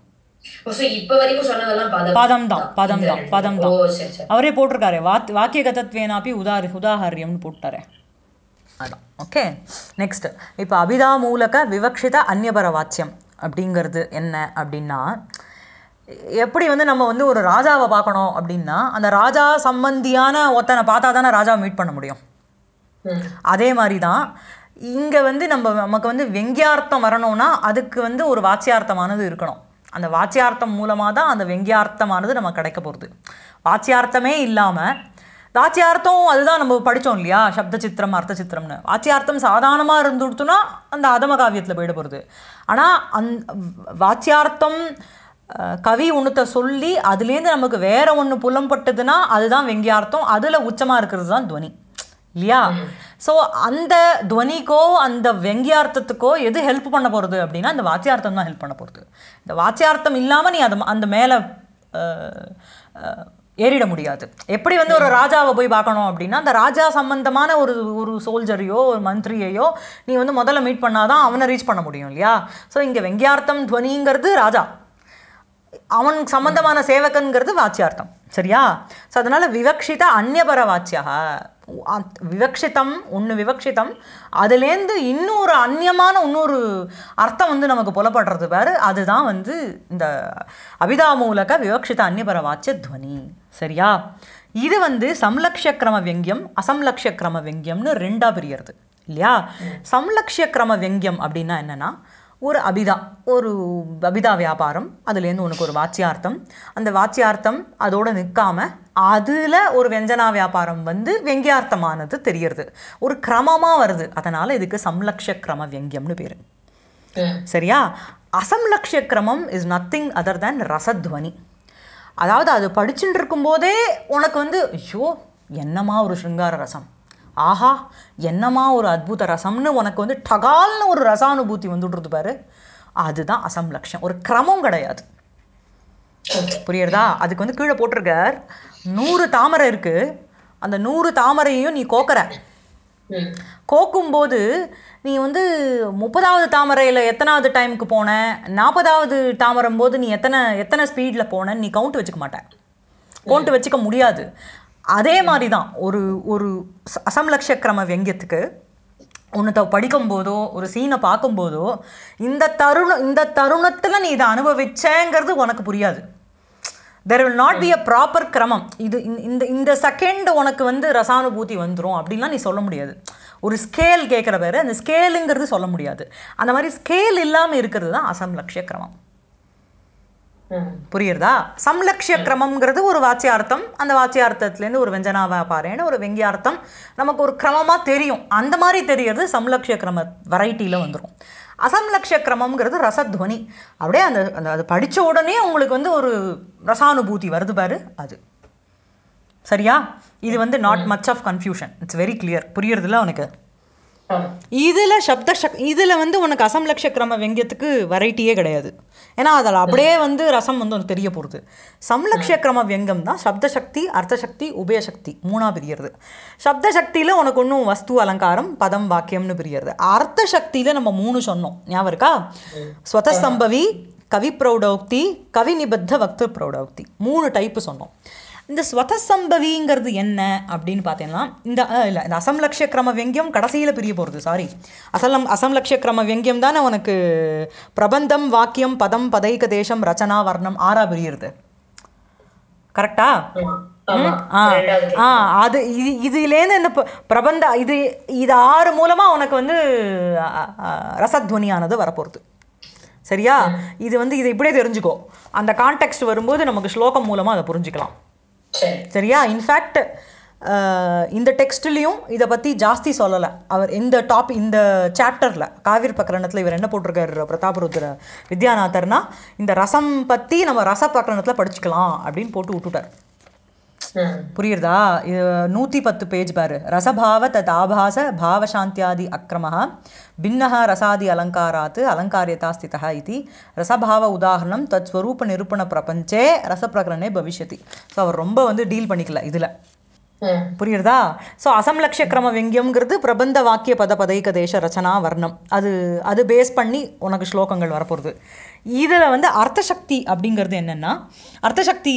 S2: ஓ, so இப்ப வரைக்கும் சொன்னதெல்லாம் பதம்
S1: பதம் தான் பதம்
S2: இந்த
S1: தான்
S2: ரெண்டு.
S1: பதம்
S2: ஓ
S1: தான்
S2: சரி சரி
S1: அவரே போட்டிருக்காரு வாத் வாக்கிய கதத்வேனாப்பி உதாரி உதாஹாரியம்னு போட்டாரே அதான் ஓகே நெக்ஸ்ட் இப்போ அபிதா மூலக விவக்ஷித அந்நியபர வாச்சியம் அப்படிங்கிறது என்ன அப்படின்னா எப்படி வந்து நம்ம வந்து ஒரு ராஜாவை பார்க்கணும் அப்படின்னா அந்த ராஜா சம்பந்தியான ஒருத்தனை பார்த்தா தானே ராஜாவை மீட் பண்ண முடியும்
S2: ம்
S1: அதே மாதிரி தான் இங்கே வந்து நம்ம நமக்கு வந்து வெங்கியார்த்தம் வரணும்னா அதுக்கு வந்து ஒரு வாச்சியார்த்தமானது இருக்கணும் அந்த வாச்சியார்த்தம் மூலமாக தான் அந்த வெங்கியார்த்தமானது நமக்கு கிடைக்க போகிறது வாச்சியார்த்தமே இல்லாமல் வாச்சியார்த்தம் அதுதான் நம்ம படித்தோம் இல்லையா சப்த சித்திரம் அர்த்த சித்திரம்னு வாச்சியார்த்தம் சாதாரணமாக இருந்துடுத்துனா அந்த அதம காவியத்தில் போயிட போகிறது ஆனால் அந் வாச்சியார்த்தம் அஹ், கவி ஒன்றுத்த சொல்லி அதுலேருந்து நமக்கு வேற ஒன்று புலம்பட்டதுன்னா அதுதான் வெங்கியார்த்தம் அதில் உச்சமாக இருக்கிறது தான் துவனி இல்லையா ஸோ அந்த துவனிக்கோ அந்த வெங்கியார்த்தத்துக்கோ எது ஹெல்ப் பண்ண போகிறது அப்படின்னா அந்த வாச்சியார்த்தம் தான் ஹெல்ப் பண்ண போகிறது இந்த வாச்சியார்த்தம் இல்லாமல் நீ அது அந்த மேலே ஏறிட முடியாது எப்படி வந்து ஒரு ராஜாவை போய் பார்க்கணும் அப்படின்னா அந்த ராஜா சம்பந்தமான ஒரு ஒரு சோல்ஜரையோ ஒரு மந்திரியையோ நீ வந்து முதல்ல மீட் பண்ணாதான் அவனை ரீச் பண்ண முடியும் இல்லையா ஸோ இங்கே வெங்கியார்த்தம் துவனிங்கிறது ராஜா அவன் சம்பந்தமான சேவகன்கிறது வாச்சியார்த்தம் சரியா ஸோ அதனால் விவக்ஷித அந்நியபர வாச்சியா விவக்ஷிதம் ஒன்று விவக்ஷிதம் அதுலேருந்து இன்னொரு அந்நியமான இன்னொரு அர்த்தம் வந்து நமக்கு புலப்படுறது பாரு அதுதான் வந்து இந்த அபிதாமூலக விவக்ஷித அந்நியபர வாச்சிய துவனி சரியா இது வந்து சம்லக்ஷ கிரம வெங்கியம் அசம்லக்ஷ கிரம வெங்கியம்னு ரெண்டாக பிரியறது இல்லையா சம்லக்ஷ கிரம வெங்கியம் அப்படின்னா என்னன்னா ஒரு அபிதா ஒரு அபிதா வியாபாரம் அதுலேருந்து உனக்கு ஒரு வாச்சியார்த்தம் அந்த வாச்சியார்த்தம் அதோட நிற்காம அதில் ஒரு வெஞ்சனா வியாபாரம் வந்து வெங்கியார்த்தமானது தெரியறது ஒரு கிரமமாக வருது அதனால் இதுக்கு சம்லக்ஷ கிரம வெங்கியம்னு பேர்
S2: ம்
S1: சரியா அசம்லக்ஷ கிரமம் இஸ் நத்திங் அதர் தேன் ரசத்வனி அதாவது அது படிச்சுட்டு இருக்கும்போதே உனக்கு வந்து ஐயோ என்னமா ஒரு சிருங்கார ரசம் ஆஹா என்னமா ஒரு அத்புத ரசம்னு உனக்கு வந்து டகால்னு ஒரு ரசானுபூதி வந்துடுறது பாரு அதுதான் அசம்லக்ஷம் ஒரு கிரமம் கிடையாது
S2: ஓகே
S1: புரியுறதா அதுக்கு வந்து கீழே போட்டிருக்கார் நூறு தாமரை இருக்கு அந்த நூறு தாமரையும் நீ கோக்கற
S2: ம்
S1: கோக்கும்போது நீ வந்து முப்பதாவது தாமரையில் எத்தனாவது டைமுக்கு போன நாற்பதாவது தாமரம் போது நீ எத்தனை எத்தனை ஸ்பீடில் போனேன்னு நீ கவுண்ட் வச்சுக்க மாட்ட கவுண்ட் வச்சுக்க முடியாது அதே மாதிரி தான் ஒரு ஒரு ச- அசம்லக்ஷ கிரம வெங்கியத்துக்கு ஒன்று படிக்கும்போதோ ஒரு சீனை பார்க்கும்போதோ இந்த தருணம் இந்த தருணத்தில் நீ இதை அனுபவிச்சேங்கிறது உனக்கு புரியாது there will not be a proper கிரமம் இது இந்த- இந்த இந்த செகண்ட் உனக்கு வந்து ரசானுபூதி வந்துடும் அப்படின்லாம் நீ சொல்ல முடியாது ஒரு ஸ்கேல் கேட்குற பேர் அந்த ஸ்கேலுங்கிறது சொல்ல முடியாது அந்த மாதிரி ஸ்கேல் இல்லாமல் இருக்கிறது தான் அசம்லக்ஷ கிரமம்
S2: ம்
S1: புரியுறதா சம்லக்ஷ கிரமம்ங்கிறது ஒரு வாச்சியார்த்தம் அந்த வாச்சியார்த்தத்துலேருந்து ஒரு வெஞ்சனா வியாபாரேன்னு ஒரு வெங்கியார்த்தம் நமக்கு ஒரு கிரமமாக தெரியும் அந்த மாதிரி தெரியறது சம்லக்ஷ கிரம வெரைட்டியில் வந்துடும் அசம்லக்ஷ கிரமம்ங்கிறது ரசத்வனி அப்படியே அந்த அந்த அது படித்த உடனே உங்களுக்கு வந்து ஒரு ரசானுபூதி வருது பாரு அது சரியா இது வந்து not much of confusion it's very clear புரியுறதுல உனக்கு
S2: ஆமாம்
S1: இதில் சப்த சக் இதில் வந்து உனக்கு அசம்லக்ஷ கிரம வெங்கியத்துக்கு வெரைட்டியே கிடையாது ஏன்னா அதில் அப்படியே வந்து ரசம் வந்து உனக்கு தெரிய போகிறது சம்லக்ஷ கிரம வெங்கம் தான் சப்த சக்தி அர்த்த சக்தி உபய சக்தி மூணாக பிரியறது சப்த சக்தியில் உனக்கு ஒன்றும் வஸ்து அலங்காரம் பதம் வாக்கியம்னு பிரியறது அர்த்த சக்தியில் நம்ம மூணு சொன்னோம் ஞாபகம் இருக்கா ஸ்வதஸ்தம்பவி கவி பிரௌடோக்தி கவி நிபத்த வக்து பிரௌடோக்தி மூணு டைப்பு சொன்னோம் இந்த ஸ்வதசம்பவிங்கிறது என்ன அப்படின்னு பார்த்தீங்கன்னா இந்த இல்லை இந்த அசம்லக்ஷ கிரம வெங்கியம் கடைசியில் பிரிய போகிறது சாரி அசலம் அசம்லக்ஷ கிரம வெங்கியம் தானே உனக்கு பிரபந்தம் வாக்கியம் பதம் பதைக தேசம் ரச்சனா வர்ணம் ஆறா பிரியுறது கரெக்டா
S2: ஆமாம் ஆமாம்
S1: ஆ
S2: ரெண்டாவது
S1: ஆ அது இது இதுலேருந்து இந்த ப- பிரபந்த இது இது ஆறு மூலமாக உனக்கு வந்து அ, அ, ரசத்வனியானது வரப்போகிறது சரியா இது வந்து இதை இப்படியே தெரிஞ்சுக்கோ அந்த கான்டெக்ட் வரும்போது நமக்கு ஸ்லோகம் மூலமாக அதை புரிஞ்சுக்கலாம்
S2: சரி
S1: சரியா இன்ஃபேக்ட் இந்த டெக்ஸ்ட்லேயும் இதை பற்றி ஜாஸ்தி சொல்லலை அவர் இந்த டாப் இந்த சாப்டரில் காவிரி பிரகரணத்தில் இவர் என்ன போட்டிருக்காரு பிரதாபருத்ர வித்யாநாதர்னா இந்த ரசம் பற்றி நம்ம ரச பிரகரணத்தில் படிச்சுக்கலாம் அப்படின்னு போட்டு விட்டுட்டார்
S2: ம்
S1: புரியுறதா இது நூற்றி பத்து பேஜ் பாரு ரசபாவ தத் ஆபாச பாவசாந்தியாதி அக்கிரமः பின்னः ரசாதி அலங்காராத் அலங்காரியதா ஸ்திதः இதி ரசபாவ உதாரணம் தத் ஸ்வரூப நிரூபண பிரபஞ்சே ரசப்பிரகரணே பவிஷ்யதி ஸோ அவர் ரொம்ப வந்து டீல் பண்ணிக்கல இதில்
S2: ம்
S1: புரியுறதா ஸோ அசம்லக்ஷ கிரம வெங்கியம்ங்கிறது பிரபந்த வாக்கிய பத பதைக தேச ரச்சனா வர்ணம் அது அது பேஸ் பண்ணி உனக்கு ஸ்லோகங்கள் வரப்போகுது இதில் வந்து அர்த்தசக்தி அப்படிங்கிறது என்னென்னா அர்த்தசக்தி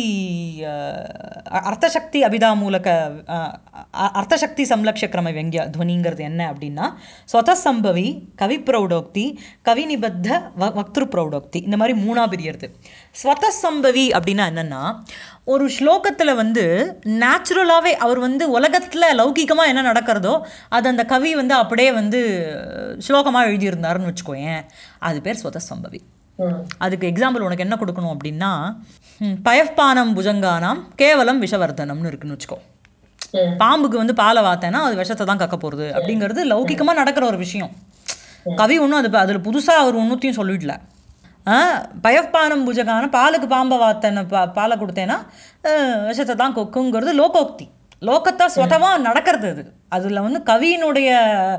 S1: அஹ், அர்த்தசக்தி அபிதாமூலக அஹ், அ- அர்த்தசக்தி சம்லக்ஷ கிரம வெங்கிய துவனிங்கிறது என்ன அப்படின்னா ஸ்வதசம்பவி கவி பிரௌடோக்தி கவி நிபத்த வ வக்திரு பிரௌடோக்தி இந்த மாதிரி மூணா பிரியறது ஸ்வதசம்பவி அப்படின்னா என்னென்னா ஒரு ஸ்லோகத்தில் வந்து நேச்சுரலாகவே அவர் வந்து உலகத்தில் லௌகிகமாக என்ன நடக்கிறதோ அது அந்த கவி வந்து அப்படியே வந்து ஸ்லோகமாக எழுதியிருந்தாருன்னு வச்சுக்கோயேன் அது பேர் ஸ்வதசம்பவி
S2: ம்.
S1: அதுக்கு எக்ஸாம்பிள் உனக்கு என்ன கொடுக்கணும் அப்படின்னா ம், பயப்பானம் புஜங்கானாம் கேவலம் விஷவர்தனம்னு இருக்குன்னு வச்சுக்கோ
S2: ம்.
S1: பாம்புக்கு வந்து பாலை வாத்தேன்னா அது விஷத்தை தான் கக்க போகிறது அப்படிங்கிறது லௌகிகமாக நடக்கிற ஒரு விஷயம் கவி ஒன்றும் அது அதில் புதுசாக அவர் ஒன்றுத்தையும் சொல்லிடல ஆ, பயப்பானம் புஜகானம் பாலுக்கு பாம்பை வாத்தேன்னு பா பாலை கொடுத்தேன்னா அஹ், விஷத்தை தான் கொக்குங்கிறது லோகோக்தி லோகத்தா ஸ்வதமாக நடக்கிறது அது அதில் வந்து கவியினுடைய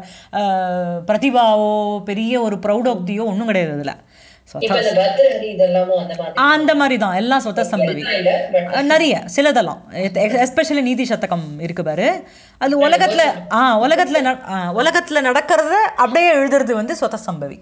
S1: அஹ், பிரதிபாவோ பெரிய ஒரு ப்ரௌடோக்தியோ ஒன்றும் கிடையாது அதில்
S2: இப்ப இந்த பத்ரஹரி இதெல்லாமும் அந்த மாதிரி
S1: அந்த மாதிரி தான் எல்லாம் சொத்த சம்பவி
S2: எல்லாம் இல்ல but
S1: அஹ் நிறைய சிலதெல்லாம் எஸ்பெஷலி நீதி சதகம் இருக்கு பாரு அது உலகத்துல ஆ உலகத்துல ந- ஆ, உலகத்துல நடக்கிறத அப்படியே எழுதுறது வந்து சொத்த சம்பவி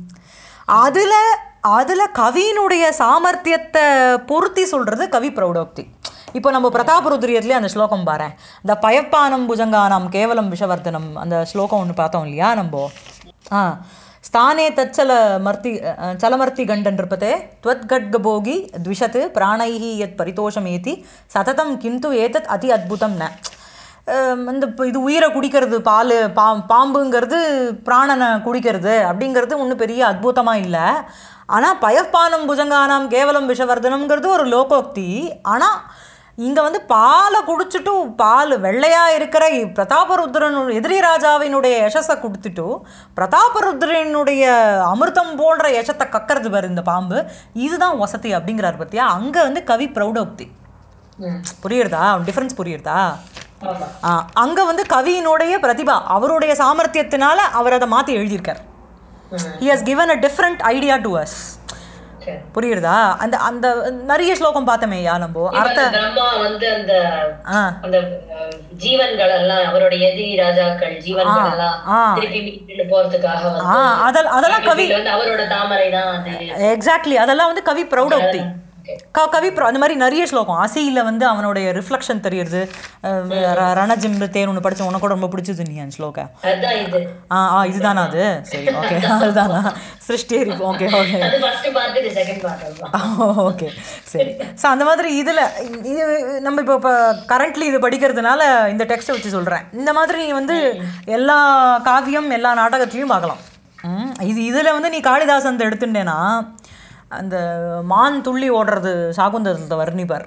S1: அதுல அதுல கவியினுடைய சாமர்த்தியத்தை பொருத்தி சொல்றது கவி பிரௌடோக்தி இப்போ நம்ம பிரதாபருத்ரியத்துலேயே அந்த ஸ்லோகம் பாரு இந்த பயப்பானம் புஜங்கானம் கேவலம் விஷவர்தனம் அந்த ஸ்லோகம் ஒன்று பார்த்தோம் இல்லையா நம்ம ஆ ஸ்தானே தச்சல மர்த்தி அஹ், சலமர்த்தி கண்டன் இருப்பதே त्वद्गड्गभोगी द्विषत् प्राणैः यत् परितोषमेति சததம் கிந்து ஏதத் அதி அத்புதம் ந அஹ், இந்த இப்போ இது உயிரை குடிக்கிறது பால் பா பாம்புங்கிறது பிராணனை குடிக்கிறது அப்படிங்கிறது ஒன்றும் பெரிய அத்புதமாக இல்லை ஆனால் பயப்பானம் புஜங்கானாம் கேவலம் விஷவர்தனம்ங்கிறது ஒரு லோகோக்தி ஆனால் இங்கே வந்து பாலை குடிச்சிட்டு பால் வெள்ளையாக இருக்கிற இ- பிரதாபருத்ரன் எதிரி ராஜாவினுடைய யசஸை கொடுத்துட்டு பிரதாபருத்ரனுடைய அமிர்தம் போன்ற யசத்தை கக்கறது பாரு இந்த பாம்பு இதுதான் வசதி அப்படிங்கிறார் பத்தியா அங்கே வந்து கவி பிரௌடோக்தி
S2: ம்.
S1: புரியுறதா டிஃப்ரென்ஸ் புரியுறதா
S2: ஆமா
S1: அங்கே வந்து கவியினுடைய பிரதிபா அவருடைய சாமர்த்தியத்தினால அவர் அதை மாற்றி எழுதியிருக்கார்
S2: ம்.
S1: He has given a different idea to us
S2: சரி.
S1: புரியுறதா அந்த அந்த நிறைய ஸ்லோகம் பார்த்தோமே யா நம்ம
S2: இப்ப
S1: அர்த்த
S2: அந்த பிரம்மா வந்து அந்த
S1: ஆ
S2: அந்த அஹ், ஜீவன்கள் எல்லாம் அவருடைய எதிரி ராஜாக்கள் ஜீவன்கள் எல்லாம்
S1: ஆ.
S2: திருப்பி மீட்டு போறதுக்காக
S1: ஆ
S2: வந்து
S1: அதெல் அதெல்லாம் கவி
S2: இது வந்து அவரோட தாமரை தான் அது
S1: எக்ஸாக்ட்லி அதெல்லாம் வந்து கவி ப்ரௌடோக்தி க கவி ப்ரௌ அந்த மாதிரி நிறைய ஸ்லோகம் அசியில் வந்து அவனுடைய ரிஃப்ளெக்ஷன் தெரியுது அஹ் ர- ரணஜிம்பு தேன் ஒன்று படிச்ச உனக்கு கூட ரொம்ப பிடிச்சது நீ அந்த ஸ்லோக
S2: அதுதான் இது
S1: ஆ ஆ இதுதானா அது சரி ஓகே அதுதானா சிருஷ்டி ஓகே ஓகே
S2: அது ஃபர்ஸ்ட் பார்ட் இது செகண்ட் பார்ட்
S1: ஓகே சரி ஸோ அந்த மாதிரி இதில் இது நம்ம இப்போ இப்போ கரண்ட்லி இது படிக்கிறதுனால இந்த டெக்ஸ்ட்டை வச்சு சொல்கிறேன் இந்த மாதிரி நீ வந்து எல்லா காவியம் எல்லா நாடகத்துலையும் பார்க்கலாம் ம், இது இதில் வந்து நீ காளிதாசன் எடுத்துட்டேன்னா அந்த மான் துள்ளி ஓடுறது சாகுந்தரத்தை வர்ணிப்பார்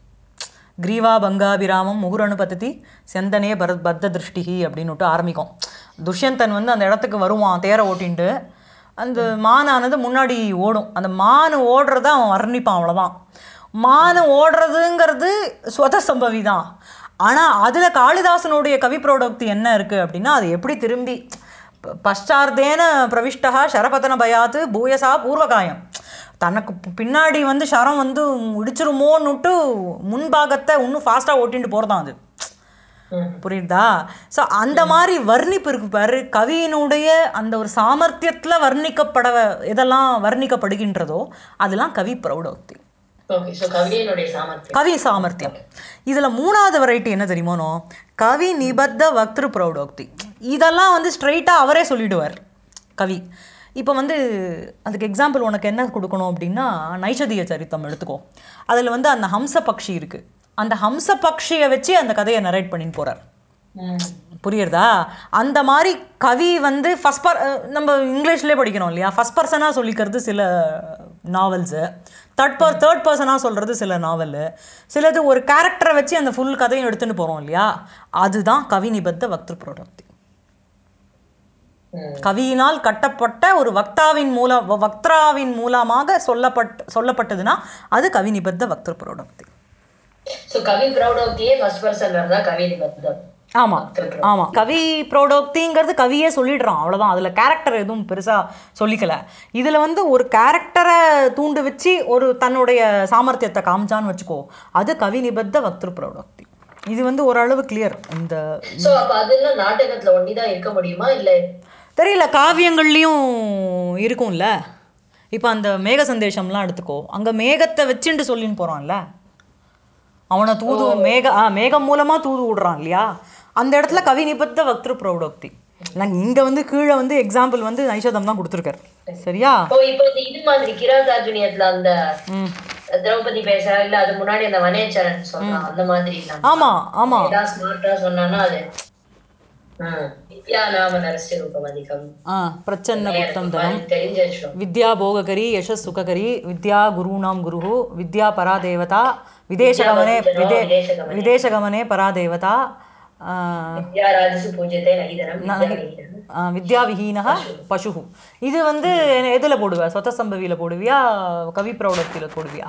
S1: கிரீவா பங்காபிராமம் முகுரனு பத்ததி செந்தனே பரத் பத்த திருஷ்டிகி அப்படின்னுட்டு ஆரம்பிக்கும் துஷ்யந்தன் வந்து அந்த இடத்துக்கு வருவான் தேரை ஓட்டின்ட்டு அந்த மானானது முன்னாடி ஓடும் அந்த மான் ஓடுறத அவன் வர்ணிப்பான் அவ்வளோதான் மான் ஓடுறதுங்கிறது ஸ்வத சம்பவி தான் ஆனால் அதில் காளிதாசனுடைய கவி ப்ரோடக்ட் என்ன இருக்குது அப்படின்னா அது எப்படி திரும்பி ப- பశ్చాர்த்தேன பிரவிஷ்டா சரபதன பயாத்து பூயசா பூர்வகாயம் தனக்கு பி- பின்னாடி வந்து சரம் வந்து இடிச்சிருமோன்னுட்டு முன்பாகத்தை இன்னும் ஃபாஸ்ட்டாக ஓட்டிட்டு போகிறதான் அது புரியுதா ஸோ அந்த மாதிரி வர்ணிப்பு இருக்கு பாரு கவியினுடைய அந்த ஒரு சாமர்த்தியத்தில் வர்ணிக்கப்பட எதெல்லாம் வர்ணிக்கப்படுகின்றதோ அதெல்லாம் கவி பிரௌடோக்தி
S2: ஓகே சோ கவிதையினுடைய சாமர்த்தியம்
S1: கவி சாமர்த்தியம் இதில் மூணாவது வெரைட்டி என்ன தெரியுமோனோ கவி நிபத்த வக்திரு பிரௌடோக்தி இதெல்லாம் வந்து ஸ்ட்ரைட்டாக அவரே சொல்லிடுவார் கவி இப்போ வந்து அதுக்கு எக்ஸாம்பிள் உனக்கு என்ன கொடுக்கணும் அப்படின்னா நைஷதிய சரித்தம் எடுத்துக்கோ அதில் வந்து அந்த ஹம்ச பக்ஷி இருக்குது அந்த ஹம்ச பக்ஷியை வச்சு அந்த கதையை நரேட் பண்ணின்னு போகிறார்
S2: ம்.
S1: புரியுறதா அந்த மாதிரி கவி வந்து ஃபஸ்ட் பர் நம்ம இங்கிலீஷ்லேயே படிக்கணும் இல்லையா ஃபஸ்ட் பர்சனாக சொல்லிக்கிறது சில நாவல்ஸு தேர்ட் பர் தேர்ட் பர்சனாக சொல்கிறது சில நாவலு சிலது ஒரு கேரக்டரை வச்சு அந்த ஃபுல் கதையும் எடுத்துகிட்டு போகிறோம் இல்லையா அதுதான் கவி நிபத்த வக்திரு ப்ரோடக்ட்
S2: ம்.
S1: கவியினால் கட்டப்பட்ட ஒரு வக்தாவின் மூல வ- வக்த்ராவின் மூலமாக சொல்லப்பட் சொல்லப்பட்டதுன்னா அது கவி நிபத்த வக்திரு ப்ரோடக்ட்
S2: சோ கவி பிரௌடோக்தியே ஃபர்ஸ்ட் பர்சன் வருதா கவி நிபந்தம்
S1: ஆமாம் ஆமாம் கவி ப்ரோடோக்திங்கிறது கவியே சொல்லிடுறான் அவ்வளோதான் அதில் கேரக்டர் எதுவும் பெருசாக சொல்லிக்கல இதில் வந்து ஒரு கேரக்டரை தூண்டு வச்சு ஒரு தன்னுடைய சாமர்த்தியத்தை காமிச்சான்னு வச்சுக்கோ அது கவி நிபத்த வக்திரு ப்ரோடோக்தி இது வந்து ஓரளவு கிளியர் இந்த
S2: சோ அப்ப அதெல்லாம் நாடகத்துல ஒண்டிதான் இருக்க முடியுமா இல்ல
S1: தெரியல காவியங்கள்லேயும் இருக்கும்ல இப்போ அந்த மேக சந்தேஷம்லாம் எடுத்துக்கோ அங்கே மேகத்தை வச்சுட்டு சொல்லின்னு போகிறான்ல அவனை தூது மேக ஆ மேகம் மூலமாக தூது விடுறான் இல்லையா அந்த இடத்துல கவி நிபத்த வக்திரு பிரௌடோக்தி நாங்கள் இங்கே வந்து கீழே வந்து எக்ஸாம்பிள் வந்து நைஷதம் தான் கொடுத்துருக்காரு சரியா
S2: ஓ இப்போ இந்த இது மாதிரி கிராதார்ஜுனியத்துல அந்த திரௌபதி பேச இல்ல அது முன்னாடி அந்த வனேச்சரன் சொல்றான் அந்த மாதிரி இல்லாம
S1: ஆமாம் ஆமாம்
S2: ஏதாவது ஸ்மார்ட்டா சொன்னானா அது ம் வித்யா நாம நரசிய ரூபமதிகம்
S1: ஆ பிரச்சன்ன குப்தம் தனம்
S2: தெரிஞ்ச விஷயம்
S1: வித்யா போககரி யசஸ் சுககரி வித்யா குருணாம் குரு வித்யா பராதேவதா விதேசகமனே விதே
S2: விதேசகமனே.
S1: விதேசகமனே பராதேவதா ஆ,
S2: வித்யா ராஜசு பூஜ்யத்தை நகிதரம் வித்யாவிஹீனம்.
S1: ஆ, வித்யாவிஹீனः பசு இது வந்து எதில் போடுவ சொத்த சம்பவியில் போடுவியா கவி பிரௌடத்தில் போடுவியா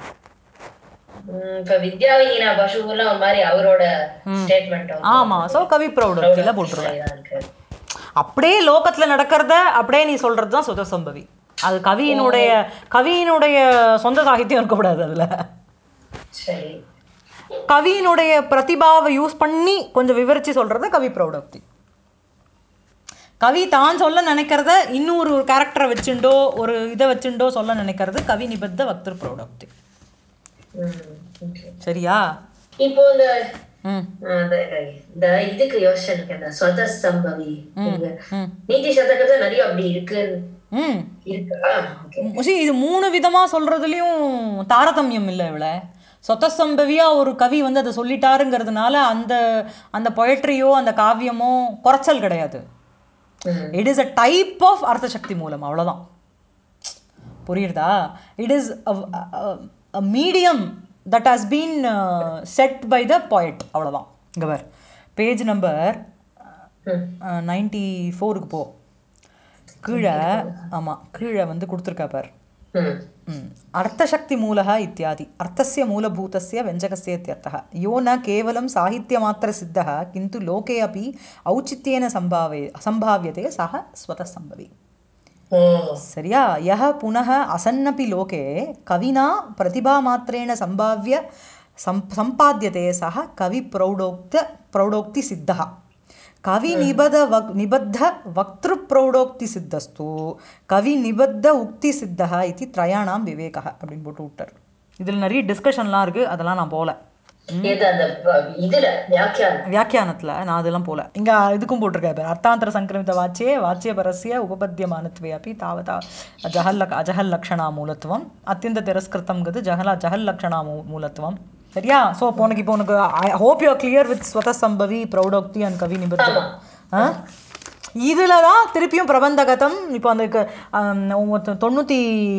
S2: ம், இப்ப வித்யாவிஹீனா பசுவெல்லாம் ஒரு மாதிரி அவரோட ஸ்டேட்மெண்ட்
S1: ஆமாம் ஸோ கவி பிரௌடத்தில் போட்டுருவேன்
S2: இருக்கு
S1: அப்படியே லோகத்தில் நடக்கிறத அப்படியே நீ சொல்கிறது தான் சுத சம்பவி அது கவியினுடைய கவியினுடைய சொந்த சாகித்யம் இருக்கக்கூடாது அதில்
S2: சரி
S1: கவியினுடைய பிரதிபாவை யூஸ் பண்ணி கொஞ்சம் விவரித்து சொல்கிறத கவி பிரௌடோக்தி கவி தான் சொல்ல நினைக்கிறத இன்னொரு ஒரு கேரக்டரை வச்சுண்டோ ஒரு இதை வச்சுண்டோ சொல்ல நினைக்கிறது கவி நிபத்த வக்திரு பிரௌடோக்தி
S2: ம், okay.
S1: சரியா
S2: இப்போ இந்த
S1: ம்
S2: அந்த இந்த இதுக்கு யோசிச்சு எனக்கு இந்த சொத சம்பவி இங்க
S1: ம்.
S2: நீதி சதகத்துல நிறைய அப்படி இருக்கு
S1: ம்
S2: இருக்கா Okay.
S1: see, இது மூணு விதமாக சொல்கிறதுலையும் தாரதமியம் இல்லை இவளை சொத்த சம்பவியாக ஒரு கவி வந்து அதை சொல்லிட்டாருங்கிறதுனால அந்த அந்த பொயட்ரியோ அந்த காவியமோ குறைச்சல் கிடையாது
S2: ம்.
S1: It is a type of அர்த்தசக்தி மூலம் அவ்வளோதான் புரியுறதா it is a medium that has been set by the poet அவ்வளோதான் இங்கே வர் பேஜ் நம்பர்
S2: ம்.
S1: நைன்டி ஃபோருக்கு போ கீழே ஆமாம் கீழே வந்து கொடுத்துருக்கா பார்
S2: ம்.
S1: ம். अर्थशक्ति मूलः इत्यादि अर्थस्य मूलभूतस्य व्यञ्जकस्य इत्यर्थः यो न केवलं साहित्यमात्रसिद्धः किन्तु लोके अपि औचित्येन सम्भावे सम्भाव्यते सः स्वतः सम्भवी
S2: ஓ
S1: சரியா யः புனः असन्नपि लोके कविना प्रतिभामात्रेण सम्भाव्य सम् सम्पाद्यते सः कविप्रौढोक्त प्रौढोक्तिसिद्धः कविनिबध वक् निबद्ध वक्तृप्रौढोक्तिसिद्धस्तु कविनिबद्ध उक्तिसिद्धः इति त्रयाणां विवेकः அப்படின்னு போட்டு விட்டார் இதில் நிறைய டிஸ்கஷன்லாம் இருக்குது அதெல்லாம் நான் போகல
S2: எது அந்த ப- இதுல வியாக்கியானம்
S1: வியாக்கியானத்தில் நான் அதெல்லாம் போகல இங்கே இதுக்கும் போட்டிருக்கேன் பாரு. அர்த்தாந்தர சங்கிரமித வாச்சியே வாச்சியபரஸ்ய உபபத்தியமானத்வே அப்படி தாவதா ஜஹல் அஜஹல் லக்ஷணா மூலத்துவம் அத்தியந்த திரஸ்கிருத்தம்ங்கிறது ஜஹல ஜஹல் லக்ஷணா மூ மூலத்துவம் சரியா ஸோ இப்போ உனக்கு இப்போ உனக்கு I hope you clear with ஸ்வத சம்பவி பிரௌடோக்தி அண்ட் கவி நிபந்தம் ஆ இதில் தான் திருப்பியும் பிரபந்தகதம் இப்போ அந்த க- ஆம், உங்க தொண்ணூற்றி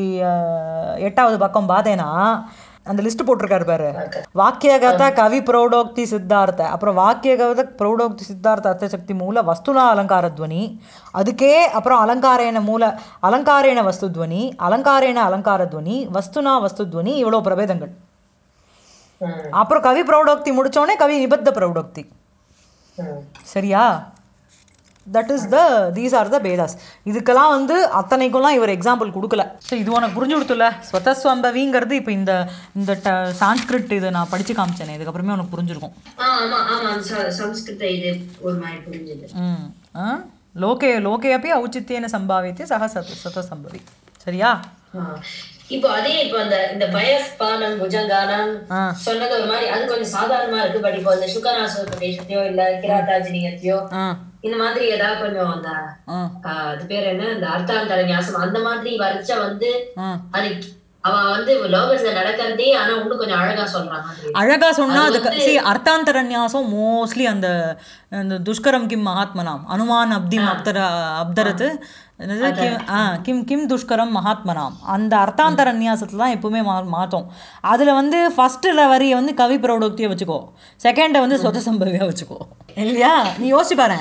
S1: எட்டாவது பக்கம் பார்த்தேன்னா அந்த லிஸ்ட் போட்டிருக்காரு பாரு வாக்கியகத கவி பிரௌடோக்தி சித்தார்த்த அப்புறம் வாக்கியகத பிரௌடோக்தி சித்தார்த்த அர்த்தசக்தி மூல வஸ்துனா அலங்கார துவனி அதுக்கே அப்புறம் அலங்காரேன மூல அலங்காரேன வஸ்து துவனி அலங்காரேன அலங்கார துவனி வஸ்துனா வஸ்து துவனி இவ்வளோ பிரபேதங்கள்
S2: ம்.
S1: அப்புறம் கவி பிரௌடோக்தி முடிச்சோடனே கவி நிபத்த பிரௌடோக்தி
S2: ம்.
S1: சரியா that is the these are the பேதாஸ் இதுக்கெல்லாம் வந்து அத்தனைக்கும்லாம் இவர் எக்ஸாம்பிள் கொடுக்கல ஸோ இது உனக்கு புரிஞ்சு கொடுத்துல ஸ்வதஸ்வம்பவிங்கிறது இப்போ இந்த இந்த ட சான்ஸ்கிரிட் இதை நான் படித்து காமிச்சேனே இதுக்கப்புறமே உனக்கு புரிஞ்சிருக்கும்
S2: ஆ, ஆமா ஆமா அந்த ச- சம்ஸ்கிருத இது ஒரு மாதிரி புரிஞ்சுது
S1: ம் ஆ லோகே லோகே அப்படி ஔச்சித்யேன சம்பாவியத்தை சக சத் சத சம்பவி சரியா
S2: ஆ. இப்போ அதே இப்போ அந்த இந்த பயஸ்பானம் புஜங்கானம்
S1: ஆ.
S2: சொன்னது ஒரு மாதிரி அது கொஞ்சம் சாதாரணமா இருக்கு பட் இப்போ அந்த சுகநாச பிரதேசத்தையோ இல்ல கிராத்தாஜினியத்தையோ
S1: ஆ
S2: இந்த மாதிரி ஏதாவது கொஞ்சம் அந்த
S1: ஆ
S2: ஆ, அது பேர் என்ன இந்த அர்த்தாந்தர ஞாசம் அந்த மாதிரி வரைச்ச வந்து
S1: ஆ
S2: அது அவ வந்து லோகத்துல நடக்கிறதே ஆனா இன்னும் கொஞ்சம் அழகா சொல்ற மாதிரி
S1: அழகா சொன்னா அதுக்கு சி அர்த்தாந்தரநியாசம் மோஸ்ட்லி அந்த அந்த துஷ்கரம் கிம் மகாத்மனாம் அனுமான் அப்திம் அப்தர அப்தரத்து என்னது கிம் ஆ கிம் கிம் துஷ்கரம் மகாத்மனாம் அந்த அர்த்தாந்தரநியாசத்துல தான் எப்பவுமே மா மாற்றோம் அதில் வந்து ஃபஸ்ட்டில் வரியை வந்து கவி பிரௌடோக்தியை வச்சுக்கோ செகண்டை வந்து சொத சம்பவியாக வச்சுக்கோ இல்லையா நீ யோசிச்சு பாரு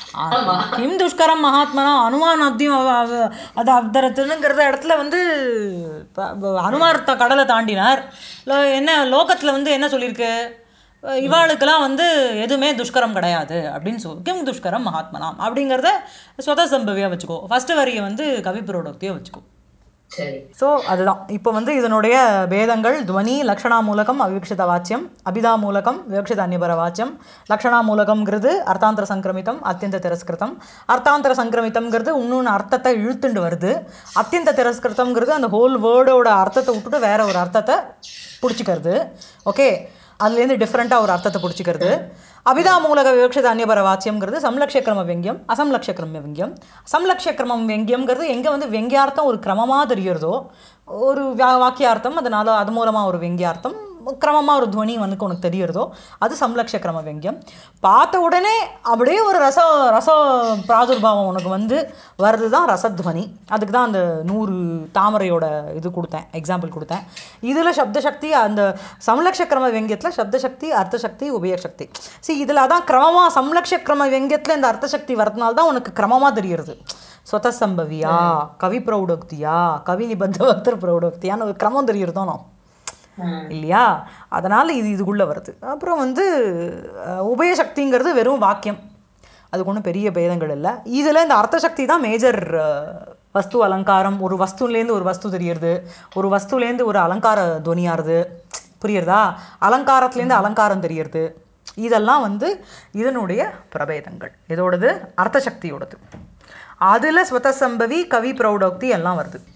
S1: கிம் துஷ்கரம் மகாத்மனா அனுமான் அப்தியம் அவ- அவ- அது அப்தரத்துனுங்கிறத இடத்துல வந்து ப- ப- அனுமார் த- கடலை தாண்டினார் லோ- என்ன லோகத்தில் வந்து என்ன சொல்லியிருக்கு அஹ் இவாளுக்கெல்லாம் வந்து எதுவுமே துஷ்கரம் கிடையாது அப்படின்னு சொல் கிம் துஷ்கரம் மகாத்மனாம் அப்படிங்கிறத ஸ்வத சம்பவியாக வச்சுக்கோ ஃபஸ்ட்டு வரியை வந்து கவி புரோடோக்தியாக வச்சுக்கோ
S2: சரி
S1: ஸோ அதுதான் இப்போ வந்து இதனுடைய பேதங்கள் துவனி லக்ஷணா மூலகம் அவிவக்ஷித வாச்சியம் அபிதா மூலகம் விவக்ஷித அந்நியபர வாச்சியம் லக்ஷணா மூலகம்ங்கிறது அர்த்தாந்தர சங்கிரமிதம் அத்தியந்த திரஸ்கிருதம் அர்த்தாந்தர சங்கிரமிதம்ங்கிறது இன்னொன்று அர்த்தத்தை இழுத்துண்டு வருது அத்தியந்த திரஸ்கிருதம்ங்கிறது அந்த ஹோல் வேர்டோட அர்த்தத்தை விட்டுட்டு வேற ஒரு அர்த்தத்தை பிடிச்சிக்கிறது ஓகே அதுலேருந்து டிஃப்ரெண்ட்டாக ஒரு அர்த்தத்தை பிடிச்சிக்கிறது அபிதா மூலக விவக்ஷித அந்நியபர வாச்சியம்ங்கிறது சம்லக்ஷக்கிரம வெங்கியம் அசம்லக்ஷக்கிரம வெங்கியம் சம்லக்ஷக்கிரமம் வெங்கியம்ங்கிறது எங்கே வந்து வெங்கியார்த்தம் ஒரு கிரமமாக தெரியறதோ ஒரு வா- வாக்கியார்த்தம் அதனால அது மூலமாக ஒரு வெங்கியார்த்தம் கிரமமாக ஒரு துவனி வந்து உனக்கு தெரியறதோ அது சம்லக்ஷ கிரம வெங்கியம் பார்த்த உடனே அப்படியே ஒரு ரச ரச பிராதுர்பாவம் உனக்கு வந்து வருது தான் ரசத்வனி அதுக்கு தான் அந்த நூறு தாமரையோட இது கொடுத்தேன் எக்ஸாம்பிள் கொடுத்தேன் இதில் சப்தசக்தி அந்த சம்லக்ஷ கிரம வெங்கியத்தில் சப்தசக்தி அர்த்தசக்தி உபயசக்தி see இதில் அதான் கிரமமாக சம்லக்ஷ கிரம வெங்கியத்தில் இந்த அர்த்தசக்தி வரதுனால தான் உனக்கு கிரமமாக தெரியறது ஸ்வதசம்பவியா கவி பிரௌடோக்தியா கவி நிபந்த பக்தர் பிரௌடோக்தியான்னு ஒரு கிரமம் தெரியறதோ
S2: ம்.
S1: இல்லையா அதனால் இது இதுக்குள்ளே வருது அப்புறம் வந்து அஹ், உபயசக்திங்கிறது வெறும் வாக்கியம் அதுக்கு ஒன்றும் பெரிய பேதங்கள் இல்லை இதில் இந்த அர்த்தசக்தி தான் மேஜர் வஸ்து அலங்காரம் ஒரு வஸ்துலேருந்து ஒரு வஸ்து தெரியறது ஒரு வஸ்துலேருந்து ஒரு அலங்கார துவனியாருது புரியுறதா அலங்காரத்துலேருந்து அலங்காரம் தெரியறது இதெல்லாம் வந்து இதனுடைய பிரபேதங்கள் இதோடது அர்த்தசக்தியோடது அதில் ஸ்வதசம்பவி கவி பிரௌடோக்தி எல்லாம் வருது